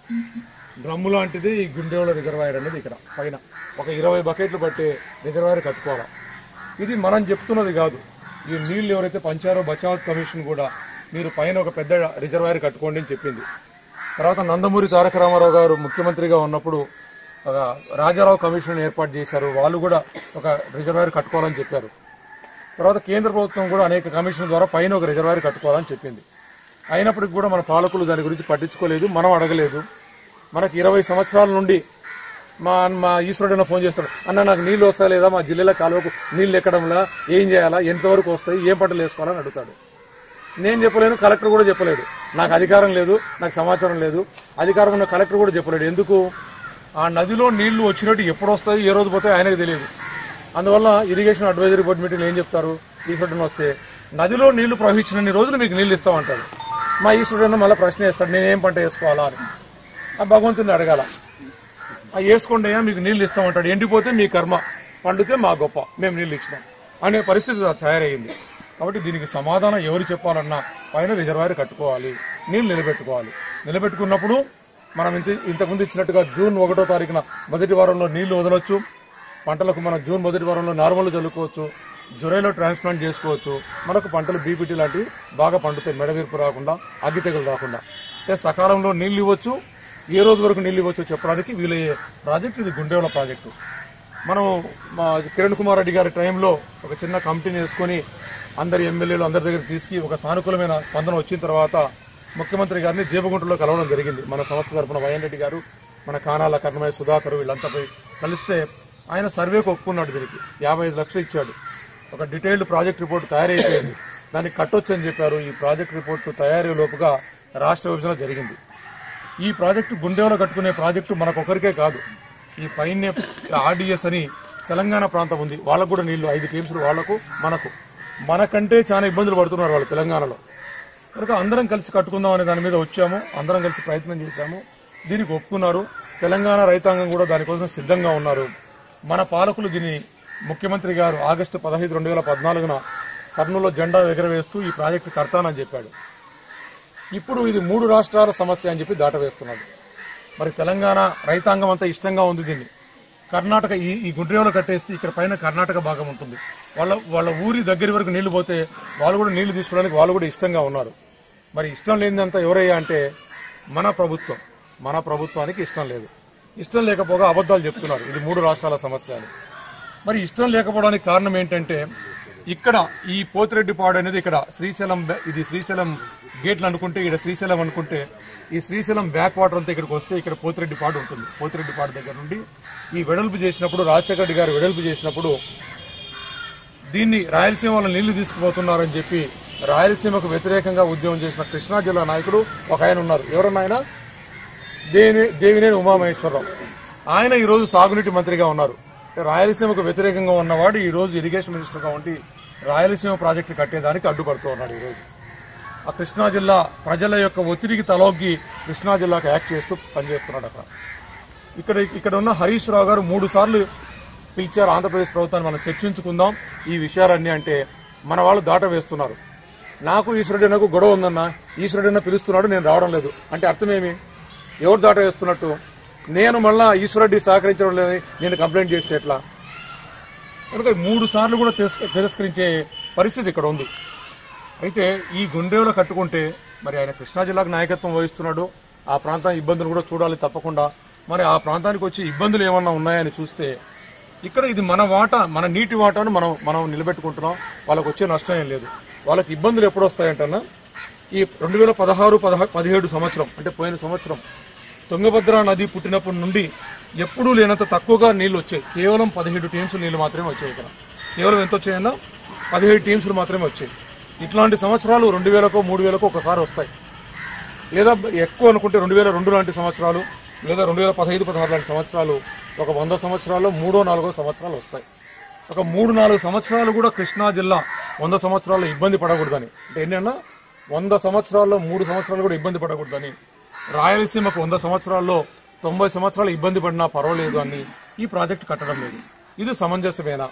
డ్రమ్ము లాంటిది ఈ గుండెల రిజర్వాయర్ అనేది ఇక్కడ పైన ఒక ఇరవై బకెట్లు పట్టే రిజర్వాయర్ కట్టుకోవాలా ఇది మనం చెప్తున్నది కాదు ఈ నీళ్లు ఎవరైతే పంచారో బచావత్ కమిషన్ కూడా మీరు పైన ఒక పెద్ద రిజర్వాయర్ కట్టుకోండి అని చెప్పింది తర్వాత నందమూరి తారక రామారావు గారు ముఖ్యమంత్రిగా ఉన్నప్పుడు ఒక రాజారావు కమిషన్ ఏర్పాటు చేశారు వాళ్ళు కూడా ఒక రిజర్వాయర్ కట్టుకోవాలని చెప్పారు తర్వాత కేంద్ర ప్రభుత్వం కూడా అనేక కమిషన్ల ద్వారా పైన ఒక రిజర్వాయర్ కట్టుకోవాలని చెప్పింది అయినప్పటికీ కూడా మన పాలకులు దాని గురించి పట్టించుకోలేదు మనం అడగలేదు మనకి ఇరవై సంవత్సరాల నుండి మా మా ఈశ్వరుడైనా ఫోన్ చేస్తాడు అన్న నాకు నీళ్లు వస్తాయి లేదా మా జిల్లాలో కాలువకు నీళ్లు ఎక్కడంలా ఏం చేయాలా ఎంతవరకు వస్తాయి ఏం పంటలు వేసుకోవాలని అడుగుతాడు నేను చెప్పలేను కలెక్టర్ కూడా చెప్పలేదు నాకు అధికారం లేదు నాకు సమాచారం లేదు అధికారం ఉన్న కలెక్టర్ కూడా చెప్పలేడు ఎందుకు ఆ నదిలో నీళ్లు వచ్చినట్టు ఎప్పుడు వస్తాయి ఏ రోజు పోతాయి ఆయనకు తెలియదు అందువల్ల ఇరిగేషన్ అడ్వైజరీ బోర్డు మీటింగ్ ఏం చెప్తారు ఈశ్వరుడు వస్తే నదిలో నీళ్లు ప్రవహించినన్ని రోజులు మీకు నీళ్లు ఇస్తామంటాడు మా ఈశ్వరుడు మళ్ళీ ప్రశ్న వేస్తాడు నేనేం పంట వేసుకోవాలా అని ఆ భగవంతుని అడగాల ఆ వేసుకోండి అయ్యా మీకు నీళ్లు ఇస్తామంటాడు ఎండిపోతే మీ కర్మ పండితే మా గొప్ప మేము నీళ్లు ఇచ్చినాం అనే పరిస్థితి తయారయ్యింది కాబట్టి దీనికి సమాధానం ఎవరు చెప్పాలన్నా పైన రిజర్వాయర్ కట్టుకోవాలి నీళ్లు నిలబెట్టుకోవాలి నిలబెట్టుకున్నప్పుడు మనం ఇంత ఇంతకుముందు ఇచ్చినట్టుగా జూన్ ఒకటో తారీఖున మొదటి వారంలో నీళ్లు వదలొచ్చు పంటలకు మనం జూన్ మొదటి వారంలో నార్మల్ చల్లుకోవచ్చు జులైలో ట్రాన్స్ప్లాంట్ చేసుకోవచ్చు మనకు పంటలు బీపీటీ లాంటివి బాగా పండుతాయి మెడవీర్పు రాకుండా అగ్గి తెగులు రాకుండా అంటే సకాలంలో నీళ్లు ఇవ్వచ్చు ఏ రోజు వరకు నీళ్లు ఇవ్వచ్చో చెప్పడానికి వీలయ్యే ప్రాజెక్ట్ ఇది గుండెవల ప్రాజెక్టు మనం మా కిరణ్ కుమార్ రెడ్డి గారి టైంలో ఒక చిన్న కమిటీని వేసుకొని అందరి ఎమ్మెల్యేలు అందరి దగ్గర తీసుకు ఒక సానుకూలమైన స్పందన వచ్చిన తర్వాత ముఖ్యమంత్రి గారిని దీపగుంటలో కలవడం జరిగింది మన సంస్థ తరపున వైఎన్ రెడ్డి గారు మన కానాల కర్ణమయ్య సుధాకర్ వీళ్ళంతా పోయి కలిస్తే ఆయన సర్వేకు ఒప్పుకున్నాడు దీనికి యాభై ఐదు లక్షలు ఇచ్చాడు ఒక డీటెయిల్డ్ ప్రాజెక్ట్ రిపోర్ట్ తయారైపోయింది దాన్ని కట్టొచ్చు అని చెప్పారు ఈ ప్రాజెక్ట్ రిపోర్టు తయారీ లోపుగా రాష్ట్ర విభజన జరిగింది ఈ ప్రాజెక్టు గుండెలో కట్టుకునే ప్రాజెక్టు మనకొకరికే కాదు ఈ పైన ఆర్డీఎస్ అని తెలంగాణ ప్రాంతం ఉంది వాళ్ళకు కూడా నీళ్లు ఐదు టీమ్స్ వాళ్లకు మనకు మనకంటే చాలా ఇబ్బందులు పడుతున్నారు వాళ్ళు తెలంగాణలో కనుక అందరం కలిసి కట్టుకుందాం అనే దాని మీద వచ్చాము అందరం కలిసి ప్రయత్నం చేశాము దీనికి ఒప్పుకున్నారు తెలంగాణ రైతాంగం కూడా దానికోసం సిద్ధంగా ఉన్నారు మన పాలకులు దీన్ని ముఖ్యమంత్రి గారు ఆగస్టు పదహైదు రెండు వేల పద్నాలుగున కర్నూలులో జెండా ఎగరవేస్తూ ఈ ప్రాజెక్టు కడతానని చెప్పాడు ఇప్పుడు ఇది మూడు రాష్ట్రాల సమస్య అని చెప్పి దాటవేస్తున్నాడు మరి తెలంగాణ రైతాంగం అంతా ఇష్టంగా ఉంది దీన్ని కర్ణాటక ఈ ఈ గుండ్రేవలో కట్టేస్తే ఇక్కడ పైన కర్ణాటక భాగం ఉంటుంది వాళ్ళ వాళ్ళ ఊరి దగ్గర వరకు నీళ్లు పోతే వాళ్ళు కూడా నీళ్లు తీసుకోవడానికి వాళ్ళు కూడా ఇష్టంగా ఉన్నారు మరి ఇష్టం లేనిదంతా ఎవరయ్యా అంటే మన ప్రభుత్వం మన ప్రభుత్వానికి ఇష్టం లేదు ఇష్టం లేకపోగా అబద్దాలు చెప్తున్నారు ఇది మూడు రాష్ట్రాల సమస్య అని మరి ఇష్టం లేకపోవడానికి కారణం ఏంటంటే ఇక్కడ ఈ పోతిరెడ్డిపాడు అనేది ఇక్కడ శ్రీశైలం బ్యా- ఇది శ్రీశైలం గేట్లు అనుకుంటే ఇక్కడ శ్రీశైలం అనుకుంటే ఈ శ్రీశైలం బ్యాక్ వాటర్ అంతా ఇక్కడికి వస్తే ఇక్కడ పోతిరెడ్డిపాడు ఉంటుంది పోతిరెడ్డిపాడు దగ్గర నుండి ఈ వెడల్పు చేసినప్పుడు రాజశేఖర రెడ్డి గారు వెడల్పు చేసినప్పుడు దీన్ని రాయలసీమ వాళ్ళ నీళ్లు తీసుకుపోతున్నారని చెప్పి రాయలసీమకు వ్యతిరేకంగా ఉద్యమం చేసిన కృష్ణా జిల్లా నాయకుడు ఒక ఆయన ఉన్నారు ఎవరన్నా ఆయన దేని దేవినేని ఉమామహేశ్వరరావు ఆయన ఈ రోజు సాగునీటి మంత్రిగా ఉన్నారు రాయలసీమకు వ్యతిరేకంగా ఉన్నవాడు ఈ రోజు ఇరిగేషన్ మినిస్టర్గా ఉండి రాయలసీమ ప్రాజెక్టు కట్టేదానికి అడ్డుపడుతూ ఉన్నాడు ఈ రోజు ఆ కృష్ణా జిల్లా ప్రజల యొక్క ఒత్తిడికి తలొగ్గి కృష్ణా జిల్లాకు యాక్ట్ చేస్తూ పనిచేస్తున్నాడు అక్కడ ఇక్కడ ఇక్కడ ఉన్న హరీష్ రావు గారు మూడు సార్లు పిలిచారు ఆంధ్రప్రదేశ్ ప్రభుత్వాన్ని మనం చర్చించుకుందాం ఈ విషయాలన్నీ అంటే మన వాళ్ళు దాట వేస్తున్నారు నాకు ఈశ్వరుడి నాకు గొడవ ఉందన్న ఈశ్వరుడన్న పిలుస్తున్నాడు నేను రావడం లేదు అంటే అర్థమేమి ఎవరు దాట వేస్తున్నట్టు నేను మళ్ళా ఈశ్వరుడి సహకరించడం లేదని నేను కంప్లైంట్ చేస్తే ఎట్లా కనుక మూడు సార్లు కూడా తిరస్క- తిరస్కరించే పరిస్థితి ఇక్కడ ఉంది అయితే ఈ గుండెలో కట్టుకుంటే మరి ఆయన కృష్ణా జిల్లాకు నాయకత్వం వహిస్తున్నాడు ఆ ప్రాంతం ఇబ్బందులు కూడా చూడాలి తప్పకుండా మరి ఆ ప్రాంతానికి వచ్చి ఇబ్బందులు ఏమన్నా ఉన్నాయని చూస్తే ఇక్కడ ఇది మన వాటా మన నీటి వాటాను మనం మనం నిలబెట్టుకుంటున్నాం వాళ్ళకి వచ్చే నష్టం ఏం లేదు వాళ్ళకి ఇబ్బందులు ఎప్పుడు వస్తాయంటన్నా ఈ రెండు వేల పదహారు పదహా పదిహేడు సంవత్సరం అంటే పోయిన సంవత్సరం తుంగభద్ర నది పుట్టినప్పటి నుండి ఎప్పుడూ లేనంత తక్కువగా నీళ్లు వచ్చాయి కేవలం పదిహేడు టీమ్స్ నీళ్లు మాత్రమే వచ్చాయి ఇక్కడ కేవలం ఎంత వచ్చాయన్నా పదిహేడు టీమ్స్ మాత్రమే వచ్చాయి ఇట్లాంటి సంవత్సరాలు రెండు వేలకో మూడు వేలకో ఒకసారి వస్తాయి లేదా ఎక్కువ అనుకుంటే రెండు వేల రెండు లాంటి సంవత్సరాలు లేదా రెండు వేల పదహైదు పదహారు లాంటి సంవత్సరాలు ఒక వంద సంవత్సరాల్లో మూడో నాలుగో సంవత్సరాలు వస్తాయి ఒక మూడు నాలుగు సంవత్సరాలు కూడా కృష్ణా జిల్లా వంద సంవత్సరాల్లో ఇబ్బంది పడకూడదని అంటే ఏంటన్నా వంద సంవత్సరాల్లో మూడు సంవత్సరాలు కూడా ఇబ్బంది పడకూడదని రాయలసీమకు వంద సంవత్సరాల్లో తొంభై సంవత్సరాలు ఇబ్బంది పడినా పర్వాలేదు అని ఈ ప్రాజెక్టు కట్టడం లేదు ఇది సమంజసమేనా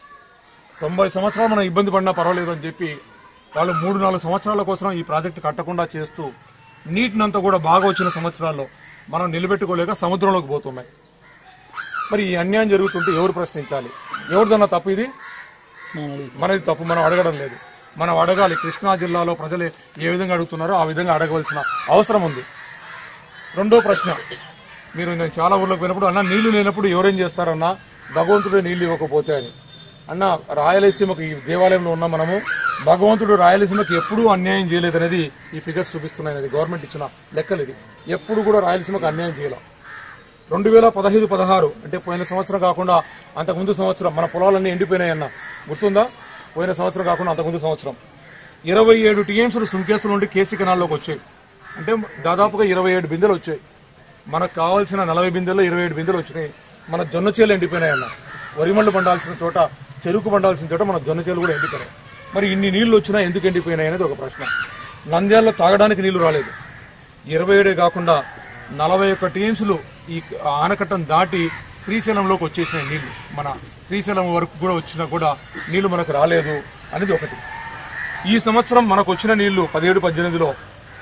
తొంభై సంవత్సరాలు మనం ఇబ్బంది పడినా పర్వాలేదు అని చెప్పి వాళ్ళు మూడు నాలుగు సంవత్సరాల కోసం ఈ ప్రాజెక్టు కట్టకుండా చేస్తూ నీటినంతా కూడా బాగా వచ్చిన సంవత్సరాల్లో మనం నిలబెట్టుకోలేక సముద్రంలోకి పోతున్నాయి మరి ఈ అన్యాయం జరుగుతుంటే ఎవరు ప్రశ్నించాలి ఎవరిదన్నా తప్పు ఇది మనది తప్పు మనం అడగడం లేదు మనం అడగాలి కృష్ణా జిల్లాలో ప్రజలు ఏ విధంగా అడుగుతున్నారో ఆ విధంగా అడగవలసిన అవసరం ఉంది రెండో ప్రశ్న మీరు నేను చాలా ఊర్లోకి పోయినప్పుడు అన్న నీళ్లు లేనప్పుడు ఎవరేం చేస్తారన్నా భగవంతుడే నీళ్లు ఇవ్వకపోతే అని అన్న రాయలసీమకు ఈ దేవాలయంలో ఉన్న మనము భగవంతుడు రాయలసీమకి ఎప్పుడూ అన్యాయం చేయలేదనేది ఈ ఫిగర్స్ చూపిస్తున్నాయి అనేది గవర్నమెంట్ ఇచ్చిన లెక్కలు ఇది ఎప్పుడు కూడా రాయలసీమకు అన్యాయం చేయలేదు రెండు వేల పదహైదు పదహారు అంటే పోయిన సంవత్సరం కాకుండా అంతకుముందు సంవత్సరం మన పొలాలన్నీ ఎండిపోయినాయన్న గుర్తుందా పోయిన సంవత్సరం కాకుండా అంతకుముందు సంవత్సరం ఇరవై ఏడు టీఎంసీలు సుంకేసుల నుండి కేసీ కెనాల్లోకి వచ్చాయి అంటే దాదాపుగా ఇరవై ఏడు బిందెలు వచ్చాయి మనకు కావాల్సిన నలభై బిందెల్లో ఇరవై ఏడు బిందెలు వచ్చినాయి మన జొన్న చేలు ఎండిపోయినాయన్న వరిమళ్ళు పండాల్సిన చోట చెరుకు పండాల్సిన చోట మన జొన్న చేలు కూడా ఎండిపోయినాయి మరి ఇన్ని నీళ్లు వచ్చినా ఎందుకు ఎండిపోయినాయి అనేది ఒక ప్రశ్న నంద్యాలలో తాగడానికి నీళ్లు రాలేదు ఇరవై ఏడే కాకుండా నలభై ఒక్క టీమ్స్లు ఈ ఆనకట్టను దాటి శ్రీశైలంలోకి వచ్చేసిన నీళ్లు మన శ్రీశైలం వరకు కూడా వచ్చినా కూడా నీళ్లు మనకు రాలేదు అనేది ఒకటి ఈ సంవత్సరం మనకు వచ్చిన నీళ్లు పదిహేడు పద్దెనిమిదిలో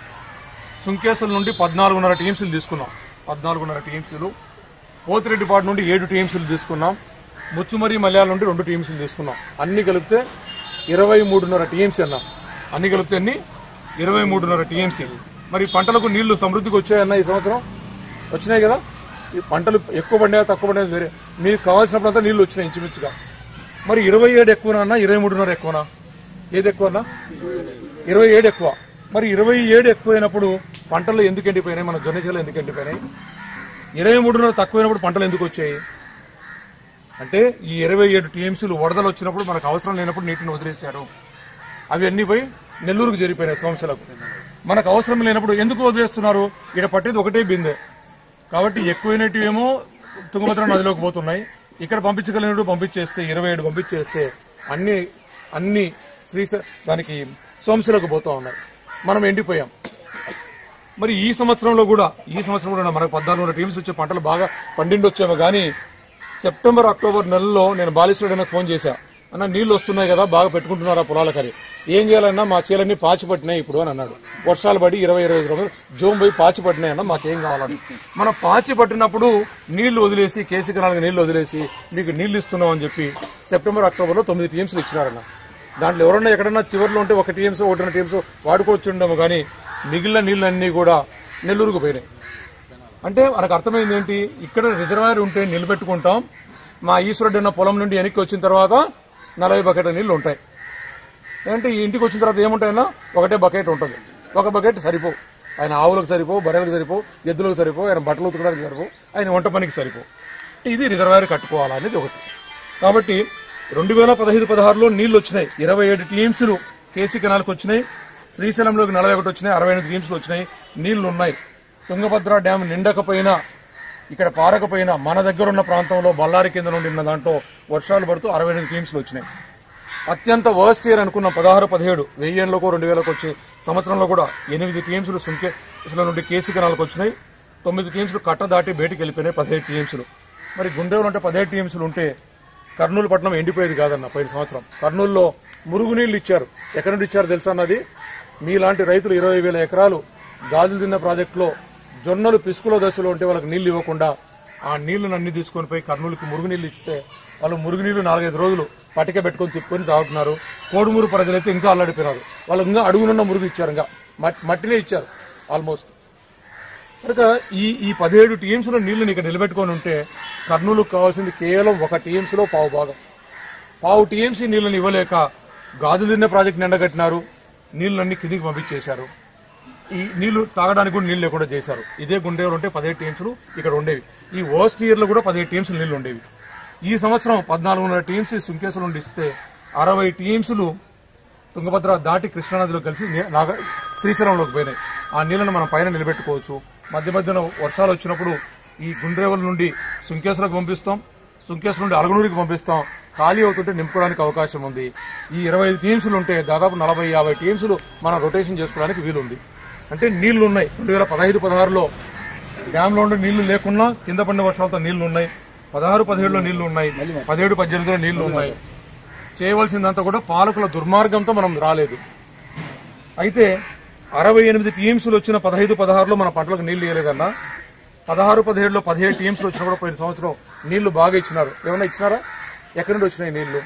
సుంకేశ్వరం నుండి పద్నాలుగున్నర టీమ్స్లు తీసుకున్నాం పద్నాలుగున్నర టీమ్స్లు పోతిరెడ్డిపాడు నుండి ఏడు టీమ్స్లు తీసుకున్నాం ముచ్చుమరి మలయాళం నుండి రెండు టీమ్స్లు తీసుకున్నాం అన్ని కలిపితే ఇరవై మూడున్నర టీఎంసీ అన్న అన్ని కలిపితే అన్ని ఇరవై మూడున్నర టీఎంసీ మరి పంటలకు నీళ్లు సమృద్ధికి వచ్చాయన్న ఈ సంవత్సరం వచ్చినాయి కదా ఈ పంటలు ఎక్కువ పడినాయా తక్కువ పడినాయా వేరే మీకు కావాల్సినప్పుడంతా నీళ్లు వచ్చినాయి ఇంచుమించుగా మరి ఇరవై ఏడు ఎక్కువనా అన్న ఇరవై మూడున్నర ఎక్కువనా ఏది ఎక్కువనా ఇరవై ఏడు ఎక్కువ మరి ఇరవై ఏడు ఎక్కువైనప్పుడు పంటలు ఎందుకు ఎండిపోయినాయి మన జొన్న చేలు ఎందుకు ఎండిపోయినాయి ఇరవై మూడున్నర తక్కువైనప్పుడు పంటలు ఎందుకు వచ్చాయి అంటే ఈ ఇరవై ఏడు టీఎంసీలు వరదలు వచ్చినప్పుడు మనకు అవసరం లేనప్పుడు నీటిని వదిలేశారు అవి అన్ని పోయి నెల్లూరుకు జరిగిపోయినాయి సోమశలకు మనకు అవసరం లేనప్పుడు ఎందుకు వదిలేస్తున్నారు ఇక్కడ పట్టేది ఒకటే బిందె కాబట్టి ఎక్కువైనవి ఏమో తుంగభద్ర నదిలోకి పోతున్నాయి ఇక్కడ పంపించగలిగినట్టు పంపించేస్తే ఇరవై ఏడు పంపించేస్తే అన్ని అన్ని శ్రీశ దానికి సోమశలకు పోతా ఉన్నాయి మనం ఎండిపోయాం మరి ఈ సంవత్సరంలో కూడా ఈ సంవత్సరం కూడా మనకు పద్నాలుగు వందల టీమ్స్ వచ్చే పంటలు బాగా పండిండొచ్చేమో కానీ సెప్టెంబర్ అక్టోబర్ నెలలో నేను బాలేశ్వరుడు ఫోన్ చేశా అన్న నీళ్లు వస్తున్నాయి కదా బాగా పెట్టుకుంటున్నారా పొలాలకని ఏం చేయాలన్నా మా చీలన్నీ పాచి పట్టినాయి ఇప్పుడు అని అన్నాడు వర్షాలు పడి ఇరవై ఇరవై ఐదు రోజులు జోమ్ పోయి పాచి పట్టినాయి అన్న మాకేం కావాలని మనం పాచి పట్టినప్పుడు నీళ్లు వదిలేసి కేసీ కెనాల్కి నీళ్లు వదిలేసి మీకు నీళ్లు ఇస్తున్నాం అని చెప్పి సెప్టెంబర్ అక్టోబర్లో తొమ్మిది టీమ్స్లు ఇచ్చినారన్న దాంట్లో ఎవరన్నా ఎక్కడన్నా చివరిలో ఉంటే ఒక టీమ్స్ ఒకటి టీమ్స్ వాడుకోవచ్చు ఉండము కానీ మిగిలిన నీళ్ళన్నీ కూడా నెల్లూరుకు పోయినాయి అంటే మనకు అర్థమైంది ఏంటి ఇక్కడ రిజర్వాయర్ ఉంటే నిలబెట్టుకుంటాం మా ఈశ్వరుడు ఉన్న పొలం నుండి వెనక్కి వచ్చిన తర్వాత నలభై బకెట్ల నీళ్లు ఉంటాయి అంటే ఈ ఇంటికి వచ్చిన తర్వాత ఏముంటాయన్నా ఒకటే బకెట్ ఉంటుంది ఒక బకెట్ సరిపో ఆయన ఆవులకు సరిపో బర్రెలకు సరిపో ఎద్దులకు సరిపో ఆయన బట్టలు ఉతకడానికి సరిపో ఆయన వంట పనికి సరిపో ఇది రిజర్వాయర్ కట్టుకోవాలనేది ఒకటి కాబట్టి రెండు వేల పదహైదు పదహారులో నీళ్లు వచ్చినాయి ఇరవై ఏడు టీమ్స్లు కేసీ కెనాల్కి వచ్చినాయి శ్రీశైలంలోకి నలభై ఒకటి వచ్చినాయి అరవై ఎనిమిది టీమ్స్లు వచ్చినాయి నీళ్లు ఉన్నాయి తుంగభద్ర డ్యామ్ నిండకపోయినా ఇక్కడ పారకపోయినా మన దగ్గర ఉన్న ప్రాంతంలో బళ్ళారి కింద నుండి ఉన్న దాంట్లో వర్షాలు పడుతూ అరవై ఎనిమిది టీమ్స్లు వచ్చినాయి అత్యంత వర్స్ట్ ఇయర్ అనుకున్న పదహారు పదిహేడు వెయ్యేళ్ళకో రెండు వేలకు వచ్చి సంవత్సరంలో కూడా ఎనిమిది టీమ్స్లు సుంకేసుల నుండి కేసీ కెనాల్కి వచ్చినాయి తొమ్మిది టీమ్స్లు కట్ట దాటి బయటికి వెళ్ళిపోయినాయి పదిహేడు టీమ్స్లు మరి గుండెలు అంటే పదిహేడు టీమ్స్లు ఉంటే కర్నూలు పట్టణం ఎండిపోయేది కాదన్న పోయిన సంవత్సరం కర్నూలులో మురుగునీళ్లు ఇచ్చారు ఎక్కడి నుండి ఇచ్చారు తెలుసా అన్నది మీలాంటి రైతులు ఇరవై వేల ఎకరాలు గాజులు తిన్న ప్రాజెక్టులో జొన్నలు పిసుకుల దశలో ఉంటే వాళ్ళకి నీళ్లు ఇవ్వకుండా ఆ నీళ్లను అన్ని తీసుకొని పోయి కర్నూలుకి మురుగునీళ్లు ఇస్తే వాళ్ళు మురుగునీళ్లు నాలుగైదు రోజులు పటిక పెట్టుకొని తిప్పుకొని తాగుతున్నారు కోడుమూరు ప్రజలైతే ఇంకా అల్లాడిపోయినారు వాళ్ళు ఇంకా అడుగునున్న మురుగు ఇచ్చారు ఇంకా మట్- మట్టినే ఇచ్చారు ఆల్మోస్ట్ కనుక ఈ ఈ పదిహేడు టీమ్స్ లో నీళ్లు ఇక్కడ నిలబెట్టుకొని ఉంటే కర్నూలుకు కావాల్సింది కేవలం ఒక టీమ్స్ లో పావు భాగం పావు టీఎంసీ నీళ్లను ఇవ్వలేక గాజులు తిన్న ప్రాజెక్ట్ నిండగట్టినారు నీళ్లన్నీ కిందికి పంపించేశారు ఈ నీళ్లు తాగడానికి కూడా నీళ్లు లేకుండా చేశారు ఇదే గుండెలు ఉంటే పదిహేడు టీమ్స్లు ఇక్కడ ఉండేవి ఈ వర్స్ట్ ఇయర్ లో కూడా పదిహేడు టీమ్స్ నీళ్లు ఉండేవి ఈ సంవత్సరం పద్నాలుగు వందల టీమ్స్ సుంకేసులు నుండి ఇస్తే అరవై టీమ్స్లు తుంగభద్ర దాటి కృష్ణానదిలో కలిసి నీ- నాగ శ్రీశైలంలోకి పోయినాయి ఆ నీళ్లను మనం పైన నిలబెట్టుకోవచ్చు మధ్య మధ్యన వర్షాలు వచ్చినప్పుడు ఈ గుండ్రేవల నుండి సుంకేసులకు పంపిస్తాం సుంకేసు నుండి అలగనూరికి పంపిస్తాం ఖాళీ అవుతుంటే నింపుకోవడానికి అవకాశం ఉంది ఈ ఇరవై ఐదు టీమ్స్లు ఉంటే దాదాపు నలభై యాభై టీమ్స్లు మనం రొటేషన్ చేసుకోవడానికి వీలుంది అంటే నీళ్లు ఉన్నాయి రెండు వేల పదహైదు పదహారులో డ్యాంలో ఉండే నీళ్లు లేకున్నా కింద పడిన వర్షాలతో నీళ్లు ఉన్నాయి పదహారు పదిహేడులో నీళ్లు ఉన్నాయి పదిహేడు పద్దెనిమిదిలో నీళ్లు ఉన్నాయి చేయవలసిందంతా కూడా పాలకుల దుర్మార్గంతో మనం రాలేదు అయితే అరవై ఎనిమిది టీమ్స్లు వచ్చిన పదహైదు పదహారులో మన పంటలకు నీళ్లు ఇవ్వలేదన్నా పదహారు పదిహేడులో పదిహేడు టీమ్స్లు వచ్చినా కూడా పోయిన సంవత్సరం నీళ్లు బాగా ఇచ్చినారు ఏమైనా ఇచ్చినారా ఎక్కడి నుండి వచ్చినాయి నీళ్లు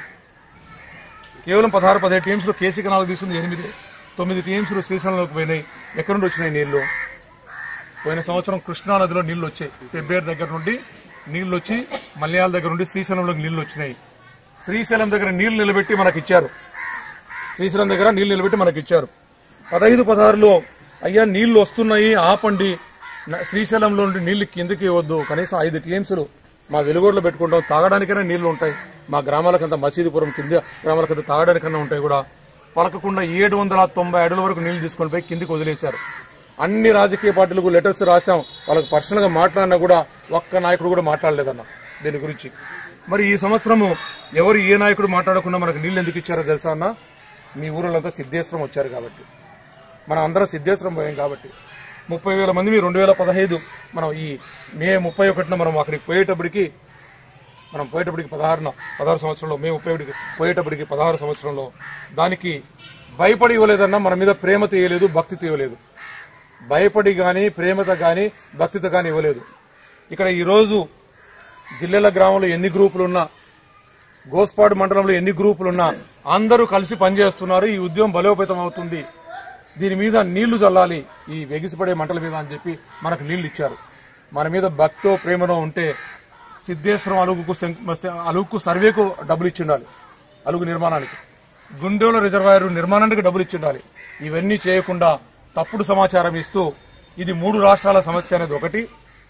కేవలం పదహారు పదిహేడు టీమ్స్లో కేసీ కెనాల్ తీసుకుంది ఎనిమిది తొమ్మిది టీమ్స్లు శ్రీశైలంలోకి పోయినాయి ఎక్కడి నుండి వచ్చినాయి నీళ్లు పోయిన సంవత్సరం కృష్ణా నదిలో నీళ్లు వచ్చాయి పెబ్బేరు దగ్గర నుండి నీళ్లు వచ్చి మలయాళ దగ్గర నుండి శ్రీశైలంలోకి నీళ్లు వచ్చినాయి శ్రీశైలం దగ్గర నీళ్లు నిలబెట్టి మనకి ఇచ్చారు శ్రీశైలం దగ్గర నీళ్లు నిలబెట్టి మనకి ఇచ్చారు పదహైదు పదహారులో అయ్యా నీళ్లు వస్తున్నాయి ఆపండి న- శ్రీశైలంలో నుండి నీళ్లు కిందకి ఇవ్వద్దు కనీసం ఐదు టీఎంసీలు మా వెలుగోడులో పెట్టుకుంటాం తాగడానికైనా నీళ్లు ఉంటాయి మా గ్రామాలకంతా మసీదుపురం కింద గ్రామాలకంతా తాగడానికైనా ఉంటాయి కూడా పలకకుండా ఏడు వందల తొంభై అడుగుల వరకు నీళ్లు తీసుకొని పోయి కిందికి వదిలేశారు అన్ని రాజకీయ పార్టీలకు లెటర్స్ రాశాం వాళ్ళకి పర్సనల్ గా మాట్లాడినా కూడా ఒక్క నాయకుడు కూడా మాట్లాడలేదన్న దీని గురించి మరి ఈ సంవత్సరము ఎవరు ఏ నాయకుడు మాట్లాడకుండా మనకు నీళ్లు ఎందుకు ఇచ్చారో తెలుసా అన్న మీ ఊరిలంతా సిద్ధేశ్వరం వచ్చారు కాబట్టి మనం అందరం సిద్ధేశ్వరం పోయాం కాబట్టి ముప్పై వేల మంది రెండు వేల పదహైదు మనం ఈ మే ముప్పై ఒకటిన మనం అక్కడికి పోయేటప్పటికి మనం పోయేటప్పటికి పదహారున పదహారు సంవత్సరంలో మే ముప్పై ఒకటికి పోయేటప్పటికి పదహారు సంవత్సరంలో దానికి భయపడి ఇవ్వలేదన్నా మన మీద ప్రేమ తీయలేదు భక్తి తీయలేదు భయపడి గాని ప్రేమతో గాని భక్తితో గాని ఇవ్వలేదు ఇక్కడ ఈరోజు జిల్లెల గ్రామంలో ఎన్ని గ్రూపులు ఉన్నా గోస్పాడు మండలంలో ఎన్ని గ్రూపులున్నా అందరూ కలిసి పనిచేస్తున్నారు ఈ ఉద్యమం బలోపేతం అవుతుంది దీని మీద నీళ్లు చల్లాలి ఈ వెగిసిపడే మంటల మీద అని చెప్పి మనకు నీళ్లు ఇచ్చారు మన మీద భక్తో ప్రేమలో ఉంటే సిద్ధేశ్వరం అలుగుకు శం- అలుగుకు సర్వేకు డబ్బులు ఇచ్చి ఉండాలి అలుగు నిర్మాణానికి గుండెల రిజర్వాయర్ నిర్మాణానికి డబ్బులు ఇచ్చి ఉండాలి ఇవన్నీ చేయకుండా తప్పుడు సమాచారం ఇస్తూ ఇది మూడు రాష్ట్రాల సమస్య అనేది ఒకటి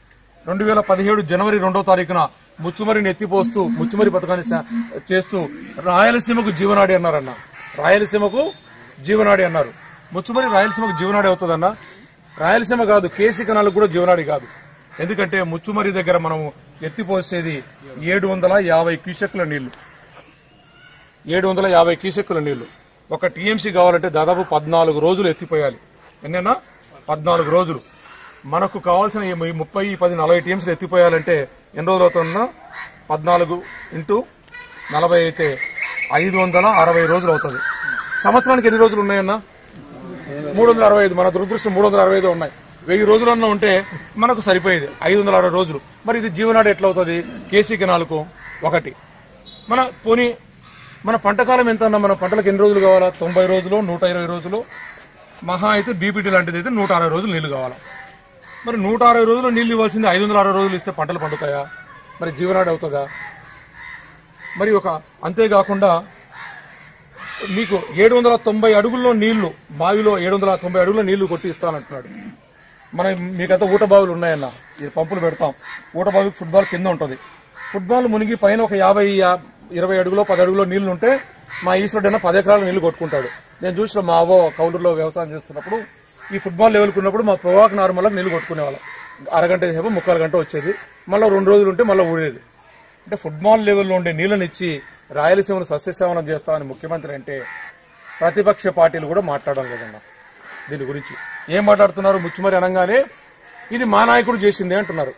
రెండు వేల పదిహేడు జనవరి రెండో తారీఖున ముచ్చుమరిని ఎత్తిపోస్తూ ముచ్చుమరి పథకాన్ని సా- చేస్తూ రాయలసీమకు జీవనాడి అన్నారన్న రాయలసీమకు జీవనాడి అన్నారు ముచ్చుమరి రాయలసీమకు జీవనాడి అవుతుందన్న రాయలసీమ కాదు కేసీ కెనాల్ కూడా జీవనాడి కాదు ఎందుకంటే ముచ్చుమరి దగ్గర మనం ఎత్తిపోసేది ఏడు వందల యాభై క్యూసెక్ల నీళ్లు ఏడు వందల యాభై క్యూసెక్కుల నీళ్లు ఒక టీఎంసీ కావాలంటే దాదాపు పద్నాలుగు రోజులు ఎత్తిపోయాలి ఎన్నైనా పద్నాలుగు రోజులు మనకు కావాల్సిన ఈ ము- ముప్పై పది నలభై టీఎంసీలు ఎత్తిపోయాలంటే ఎన్ని రోజులు అవుతుందన్నా పద్నాలుగు ఇంటూ నలభై అయితే ఐదు వందల అరవై రోజులు అవుతుంది సంవత్సరానికి ఎన్ని రోజులు ఉన్నాయన్నా మూడు వందల అరవై ఐదు మన దురదృష్టం మూడు వందల అరవై ఐదు ఉన్నాయి వెయ్యి రోజులన్నా ఉంటే మనకు సరిపోయేది ఐదు వందల అరవై రోజులు మరి ఇది జీవనాడు ఎట్లా అవుతుంది కేసీ కెనాల్కు ఒకటి మన పోనీ మన పంట కాలం ఎంత అన్నా మన పంటలకు ఎన్ని రోజులు కావాలా తొంభై రోజులు నూట ఇరవై రోజులు మహా అయితే బీపీటీ లాంటిది అయితే నూట అరవై రోజులు నీళ్లు కావాలా మరి నూట అరవై రోజులు నీళ్లు ఇవ్వాల్సింది ఐదు వందల అరవై రోజులు ఇస్తే పంటలు పండుతాయా మరి జీవనాడి అవుతుందా మరి ఒక అంతేకాకుండా మీకు ఏడు వందల తొంభై అడుగుల్లో నీళ్లు బావిలో ఏడు వందల తొంభై అడుగుల నీళ్లు కొట్టిస్తానంటున్నాడు మనం మీకంతా ఊట బావులు ఉన్నాయన్న ఈ పంపులు పెడతాం ఊట బావికి ఫుట్బాల్ కింద ఉంటుంది ఫుట్బాల్ మునిగి పైన ఒక యాభై యా- ఇరవై అడుగులో పది అడుగులో నీళ్లు ఉంటే మా ఈశ్వరుడు అయినా పది ఎకరాలు నీళ్లు కొట్టుకుంటాడు నేను చూసిన మా అవ్వ కౌలూరులో వ్యవసాయం చేస్తున్నప్పుడు ఈ ఫుట్బాల్ లెవెల్కి ఉన్నప్పుడు మా పొగాకు నార్మల్గా నీళ్లు కొట్టుకునేవాళ్ళం అరగంట సేపు ముక్కాలు గంట వచ్చేది మళ్ళీ రెండు రోజులు ఉంటే మళ్ళీ ఊడేది అంటే ఫుట్బాల్ లెవెల్లో ఉండే నీళ్ళని ఇచ్చి రాయలసీమను సస్యసేవనం చేస్తామని ముఖ్యమంత్రి అంటే ప్రతిపక్ష పార్టీలు కూడా మాట్లాడడం లేదన్న దీని గురించి ఏం మాట్లాడుతున్నారు ముచ్చుమరి అనగానే ఇది మా నాయకుడు చేసిందే అంటున్నారు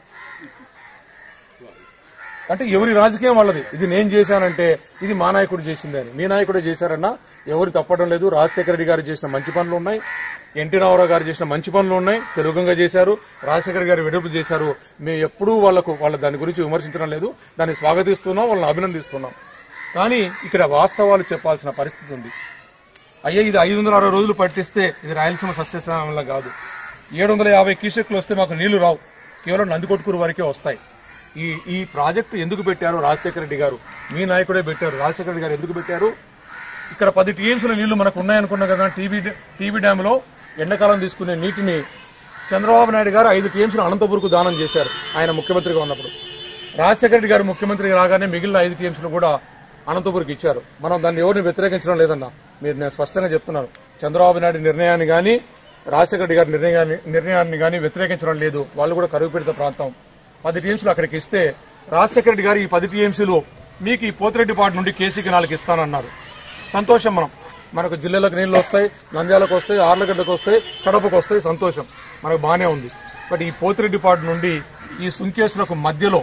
అంటే ఎవరి రాజకీయం వాళ్ళది ఇది నేను చేశానంటే ఇది మా నాయకుడు చేసిందే అని మీ నాయకుడే చేశారన్నా ఎవరు తప్పడం లేదు రాజశేఖర రెడ్డి గారు చేసిన మంచి పనులు ఉన్నాయి ఎన్టీ రామారావు గారు చేసిన మంచి పనులు ఉన్నాయి తెలుగుగా చేశారు రాజశేఖర గారు వెడుపు చేశారు మేము ఎప్పుడూ వాళ్లకు వాళ్ళ దాని గురించి విమర్శించడం లేదు దాన్ని స్వాగతిస్తున్నాం వాళ్ళని అభినందిస్తున్నాం కానీ ఇక్కడ వాస్తవాలు చెప్పాల్సిన పరిస్థితి ఉంది అయ్యా ఇది ఐదు వందల అరవై రోజులు పట్టిస్తే ఇది రాయలసీమ సస్యశ్యామల కాదు ఏడు వందల యాభై క్యూసెక్లు వస్తే మాకు నీళ్లు రావు కేవలం నందికొట్కూరు వరకే వస్తాయి ఈ ఈ ప్రాజెక్టు ఎందుకు పెట్టారు రాజశేఖర రెడ్డి గారు మీ నాయకుడే పెట్టారు రాజశేఖర రెడ్డి గారు ఎందుకు పెట్టారు ఇక్కడ పది టీఎంసీల నీళ్లు మనకు ఉన్నాయనుకున్నాం కదా టీబీ టీబీ డ్యామ్ లో ఎండాకాలం తీసుకునే నీటిని చంద్రబాబు నాయుడు గారు ఐదు టీఎంసీలు అనంతపురకు దానం చేశారు ఆయన ముఖ్యమంత్రిగా ఉన్నప్పుడు రాజశేఖర రెడ్డి గారు ముఖ్యమంత్రి రాగానే మిగిలిన ఐదు టీఎంసీలు కూడా అనంతపురికి ఇచ్చారు మనం దాన్ని ఎవరిని వ్యతిరేకించడం లేదన్నా మీరు నేను స్పష్టంగా చెప్తున్నాను చంద్రబాబు నాయుడు నిర్ణయాన్ని గాని రాజశేఖర రెడ్డి గారి నిర్ణయాన్ని నిర్ణయాన్ని గాని వ్యతిరేకించడం లేదు వాళ్ళు కూడా కరువు పీడిత ప్రాంతం పది టీఎంసీలు అక్కడికి ఇస్తే రాజశేఖర రెడ్డి గారు ఈ పది టీఎంసీలు మీకు ఈ పోతిరెడ్డిపాటు నుండి కేసీకి నాలుగు ఇస్తానన్నారు సంతోషం మనం మనకు జిల్లాలకు నీళ్లు వస్తాయి నంద్యాలకు వస్తాయి ఆర్లగడ్డకు వస్తాయి కడపకు వస్తాయి సంతోషం మనకు బాగానే ఉంది బట్ ఈ పోతిరెడ్డిపాటు నుండి ఈ సుంకేసులకు మధ్యలో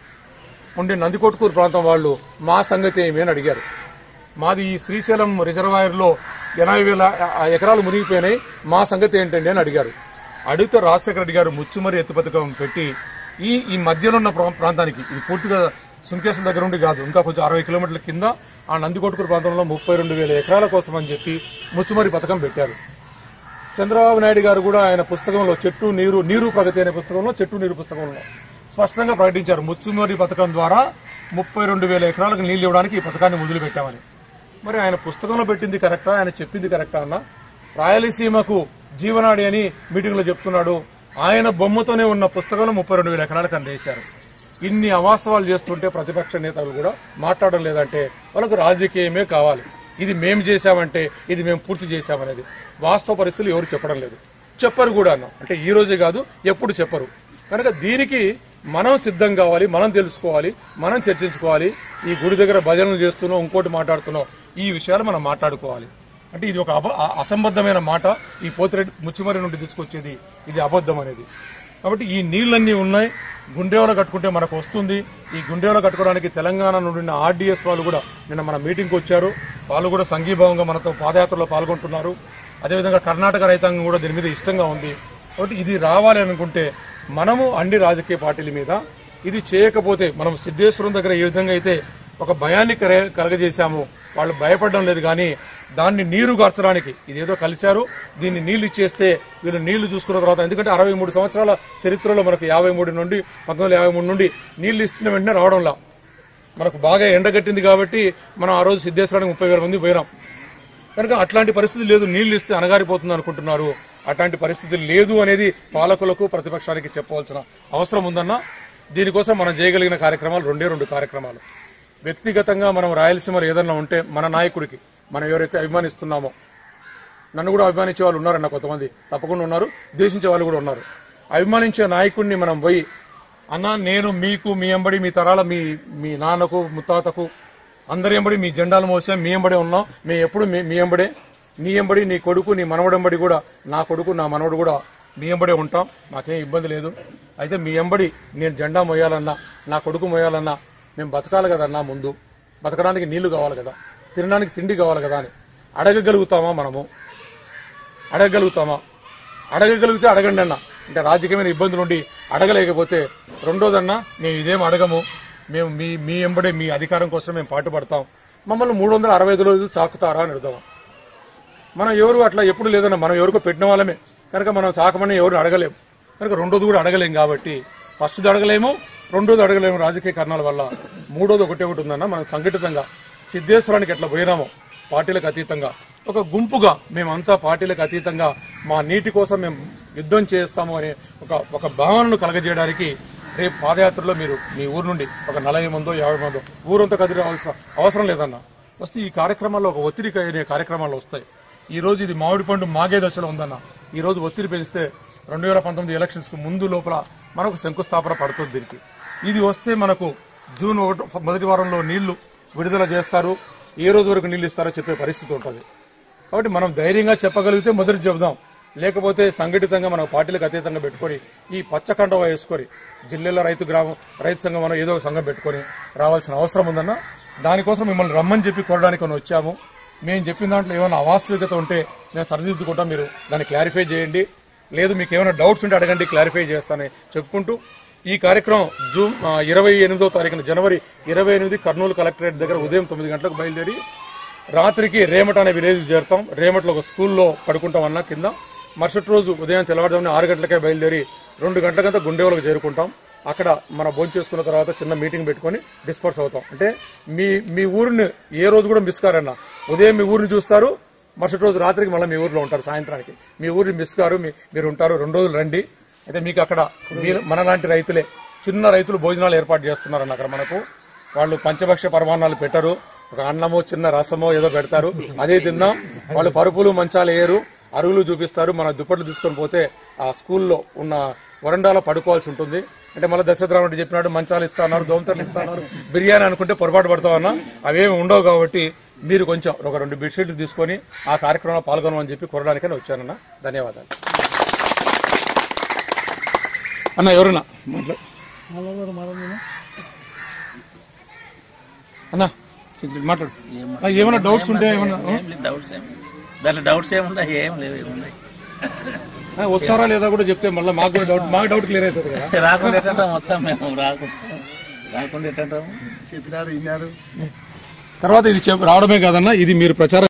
ఉండే నందికొట్కూరు ప్రాంతం వాళ్ళు మా సంగతి ఏమి అని అడిగారు మాది ఈ శ్రీశైలం రిజర్వాయర్లో ఎనభై వేల ఆ, ఎకరాలు మునిగిపోయినాయి మా సంగతి ఏంటండి అని అడిగారు అడిగితే రాజశేఖర రెడ్డి గారు ముచ్చుమరి ఎత్తు పథకం పెట్టి ఈ ఈ మధ్యలో ఉన్న ప్రా- ప్రాంతానికి ఇది పూర్తిగా సుంకేశ్వర దగ్గర నుండి కాదు ఇంకా కొంచెం అరవై కిలోమీటర్ల కింద ఆ నందికొట్కూరు ప్రాంతంలో ముప్పై రెండు వేల ఎకరాల కోసం అని చెప్పి ముచ్చుమరి పథకం పెట్టారు చంద్రబాబు నాయుడు గారు కూడా ఆయన పుస్తకంలో చెట్టు నీరు నీరు ప్రగతి అనే పుస్తకంలో చెట్టు నీరు పుస్తకంలో స్పష్టంగా ప్రకటించారు ముచ్చుమరి పథకం ద్వారా ముప్పై రెండు వేల ఎకరాలకు నీళ్లు ఇవ్వడానికి ఈ పథకాన్ని మొదలు పెట్టామని మరి ఆయన పుస్తకంలో పెట్టింది కరెక్టా ఆయన చెప్పింది కరెక్టా అన్న రాయలసీమకు జీవనాడి అని మీటింగ్ లో చెప్తున్నాడు ఆయన బొమ్మతోనే ఉన్న పుస్తకంలో ముప్పై రెండు వేల ఎకరాలకు అందేశారు ఇన్ని అవాస్తవాలు చేస్తుంటే ప్రతిపక్ష నేతలు కూడా మాట్లాడడం లేదంటే వాళ్ళకు రాజకీయమే కావాలి ఇది మేము చేశామంటే ఇది మేము పూర్తి చేశామనేది వాస్తవ పరిస్థితులు ఎవరు చెప్పడం లేదు చెప్పరు కూడా అన్న అంటే ఈ రోజే కాదు ఎప్పుడు చెప్పరు కనుక దీనికి మనం సిద్ధం కావాలి మనం తెలుసుకోవాలి మనం చర్చించుకోవాలి ఈ గుడి దగ్గర భజనలు చేస్తున్నాం ఇంకోటి మాట్లాడుతున్నాం ఈ విషయాలు మనం మాట్లాడుకోవాలి అంటే ఇది ఒక అబ అ- అసంబద్ధమైన మాట ఈ పోతిరెడ్డి ముచ్చుమరి నుండి తీసుకొచ్చేది ఇది అబద్ధం అనేది కాబట్టి ఈ నీళ్లన్నీ ఉన్నాయి గుండెవల కట్టుకుంటే మనకు వస్తుంది ఈ గుండెవల కట్టుకోవడానికి తెలంగాణ నుండి ఉన్న ఆర్డీఎస్ వాళ్ళు కూడా నిన్న మన మీటింగ్కి వచ్చారు వాళ్ళు కూడా సంఘీభావంగా మనతో పాదయాత్రలో పాల్గొంటున్నారు అదేవిధంగా కర్ణాటక రైతాంగం కూడా దీని మీద ఇష్టంగా ఉంది కాబట్టి ఇది రావాలి అనుకుంటే మనము అన్ని రాజకీయ పార్టీల మీద ఇది చేయకపోతే మనం సిద్ధేశ్వరం దగ్గర ఏ విధంగా అయితే ఒక భయాన్ని కర- కలగజేశాము వాళ్ళు భయపడడం లేదు కానీ దాన్ని నీరు గార్చడానికి ఇదేదో కలిశారు దీన్ని నీళ్లు ఇచ్చేస్తే వీళ్ళు నీళ్లు చూసుకున్న తర్వాత ఎందుకంటే అరవై మూడు సంవత్సరాల చరిత్రలో మనకు యాభై మూడు నుండి పంతొమ్మిది వందల యాభై మూడు నుండి నీళ్లు ఇస్తున్న వెంటనే రావడంలా మనకు బాగా ఎండగట్టింది కాబట్టి మనం ఆ రోజు సిద్ధేశ్వరానికి ముప్పై వేల మంది పోయినాం కనుక అట్లాంటి పరిస్థితి లేదు నీళ్లు ఇస్తే అనగారిపోతుంది అనుకుంటున్నారు అట్లాంటి పరిస్థితి లేదు అనేది పాలకులకు ప్రతిపక్షానికి చెప్పవలసిన అవసరం ఉందన్న దీనికోసం మనం చేయగలిగిన కార్యక్రమాలు రెండే రెండు కార్యక్రమాలు వ్యక్తిగతంగా మనం రాయలసీమలో ఏదన్నా ఉంటే మన నాయకుడికి మనం ఎవరైతే అభిమానిస్తున్నామో నన్ను కూడా అభిమానించే వాళ్ళు ఉన్నారన్న కొంతమంది తప్పకుండా ఉన్నారు ద్వేషించే వాళ్ళు కూడా ఉన్నారు అభిమానించే నాయకుడిని మనం పోయి అన్న నేను మీకు మీ ఎంబడి మీ తరాల మీ మీ నాన్నకు ముత్తాతకు అందరి ఎంబడి మీ జెండాలు మోసాం మీ ఎంబడే ఉన్నాం మేము ఎప్పుడు మీ మీ ఎంబడే నీ ఎంబడి నీ కొడుకు నీ మనవడెంబడి కూడా నా కొడుకు నా మనవడు కూడా మీ ఎంబడే ఉంటాం మాకేం ఇబ్బంది లేదు అయితే మీ ఎంబడి నేను జెండా మోయాలన్నా నా కొడుకు మోయాలన్నా మేము బతకాలి కదన్నా ముందు బతకడానికి నీళ్లు కావాలి కదా తినడానికి తిండి కావాలి కదా అని అడగగలుగుతామా మనము అడగగలుగుతామా అడగగలిగితే అడగండి అన్న అంటే రాజకీయమైన ఇబ్బందులు ఉండి అడగలేకపోతే రెండోదన్నా మేము ఇదేం అడగము మేము మీ మీ ఎంబడే మీ అధికారం కోసం మేము పాటుపడతాం మమ్మల్ని మూడు వందల అరవై ఐదు రోజులు చాకుతారా అని అడుగుదాం మనం ఎవరు అట్లా ఎప్పుడు లేదన్న మనం ఎవరికో పెట్టిన వాళ్ళమే కనుక మనం చాకమని ఎవరు అడగలేము కనుక రెండోది కూడా అడగలేం కాబట్టి ఫస్ట్ది అడగలేము రెండోది అడగలేము రాజకీయ కారణాల వల్ల మూడోది ఒకటే ఒకటి ఉందన్న మనం సంఘటితంగా సిద్ధేశ్వరానికి ఎట్లా పోయినామో పార్టీలకు అతీతంగా ఒక గుంపుగా మేమంతా పార్టీలకు అతీతంగా మా నీటి కోసం మేము యుద్ధం చేస్తాము అనే ఒక ఒక భావనను కలగజేయడానికి రేపు పాదయాత్రలో మీరు మీ ఊరు నుండి ఒక నలభై మందో యాభై మందో ఊరంతా కదిలి రావాల్సిన అవసరం లేదన్న వస్తే ఈ కార్యక్రమాల్లో ఒక ఒత్తిడి అనే కార్యక్రమాలు వస్తాయి ఈ రోజు ఇది మామిడి పండు మాగే దశలో ఉందన్న ఈ రోజు ఒత్తిడి పెంచితే రెండు వేల పంతొమ్మిది ఎలక్షన్స్ కు ముందు లోపల మనకు శంకుస్థాపన పడుతుంది దీనికి ఇది వస్తే మనకు జూన్ ఒకటి మొదటి వారంలో నీళ్లు విడుదల చేస్తారు ఏ రోజు వరకు నీళ్లు ఇస్తారో చెప్పే పరిస్థితి ఉంటుంది కాబట్టి మనం ధైర్యంగా చెప్పగలిగితే మొదటి చెబుదాం లేకపోతే సంఘటితంగా మన పార్టీలకు అతీతంగా పెట్టుకొని ఈ పచ్చకండవ వేసుకొని జిల్లాలో రైతు గ్రామం రైతు సంఘం మనం ఏదో ఒక సంఘం పెట్టుకొని రావాల్సిన అవసరం ఉందన్న దానికోసం మిమ్మల్ని రమ్మని చెప్పి కోరడానికి మనం వచ్చాము మేము చెప్పిన దాంట్లో ఏమైనా అవాస్తవికత ఉంటే నేను సరిదిద్దుకుంటాం మీరు దాన్ని క్లారిఫై చేయండి లేదు మీకు ఏమైనా డౌట్స్ ఉంటే అడగండి క్లారిఫై చేస్తానని చెప్పుకుంటూ ఈ కార్యక్రమం జూన్ ఆ, ఇరవై ఎనిమిదో తారీఖున జనవరి ఇరవై ఎనిమిది కర్నూలు కలెక్టరేట్ దగ్గర ఉదయం తొమ్మిది గంటలకు బయలుదేరి రాత్రికి రేమట అనే విలేజ్ చేరుతాం రేమట్లో ఒక స్కూల్లో పడుకుంటాం అన్న కింద మరుసటి రోజు ఉదయం తెల్లవారుజామున ఆరు గంటలకే బయలుదేరి రెండు గంటలకంతా గుండెవలకు చేరుకుంటాం అక్కడ మన భోజనం చేసుకున్న తర్వాత చిన్న మీటింగ్ పెట్టుకొని డిస్పర్స్ అవుతాం అంటే మీ మీ ఊరిని ఏ రోజు కూడా మిస్ కారన్న ఉదయం మీ ఊరిని చూస్తారు మరుసటి రోజు రాత్రికి మళ్ళీ మీ ఊర్లో ఉంటారు సాయంత్రానికి మీ ఊరిని మిస్ కారు మీ- మీరు ఉంటారు రెండు రోజులు రండి అయితే మీకు అక్కడ మీరు మనలాంటి రైతులే చిన్న రైతులు భోజనాలు ఏర్పాటు చేస్తున్నారన్న అక్కడ మనకు వాళ్ళు పంచభక్ష పరమాన్నాలు పెట్టరు ఒక అన్నమో చిన్న రసమో ఏదో పెడతారు అదే తిందాం వాళ్ళు పరుపులు మంచాలు వేయరు అరుగులు చూపిస్తారు మన దుప్పట్లు తీసుకొని పోతే ఆ స్కూల్లో ఉన్న వరండాలో పడుకోవాల్సి ఉంటుంది అంటే మళ్ళీ దశరథరావు రెడ్డి చెప్పినాడు మంచాలు ఇస్తున్నారు దోమతలు ఇస్తున్నారు బిర్యానీ అనుకుంటే పొరపాటు పడతామన్నా అవేమి ఉండవు కాబట్టి మీరు కొంచెం ఒక రెండు బెడ్షీట్లు తీసుకొని ఆ కార్యక్రమంలో పాల్గొనమని చెప్పి కోరడానికని వచ్చానన్న ధన్యవాదాలు అన్న ఎవరన్నా మాట్లాడు అన్న కొంచెం మాట్లాడు ఆ, ఏమైనా డౌట్స్ ఉంటే ఏమన్నా ఏం లేదు డౌట్స్ ఏం దాంట్లో డౌట్స్ ఏమున్నాయి ఏం లేవు ఏమున్నాయి ఆ, వస్తారా లేదా కూడా చెప్తే మళ్ళీ మాకు కూడా డౌట్ మాకు డౌట్ క్లియర్ అవుతుంది కదా రాకుండా ఎట్టంటాం వచ్చాం మేము రాకుండా రాకుండా ఎట్టంటాము తర్వాత ఇది చెప్- రావడమే కాదన్నా ఇది మీరు ప్రచారం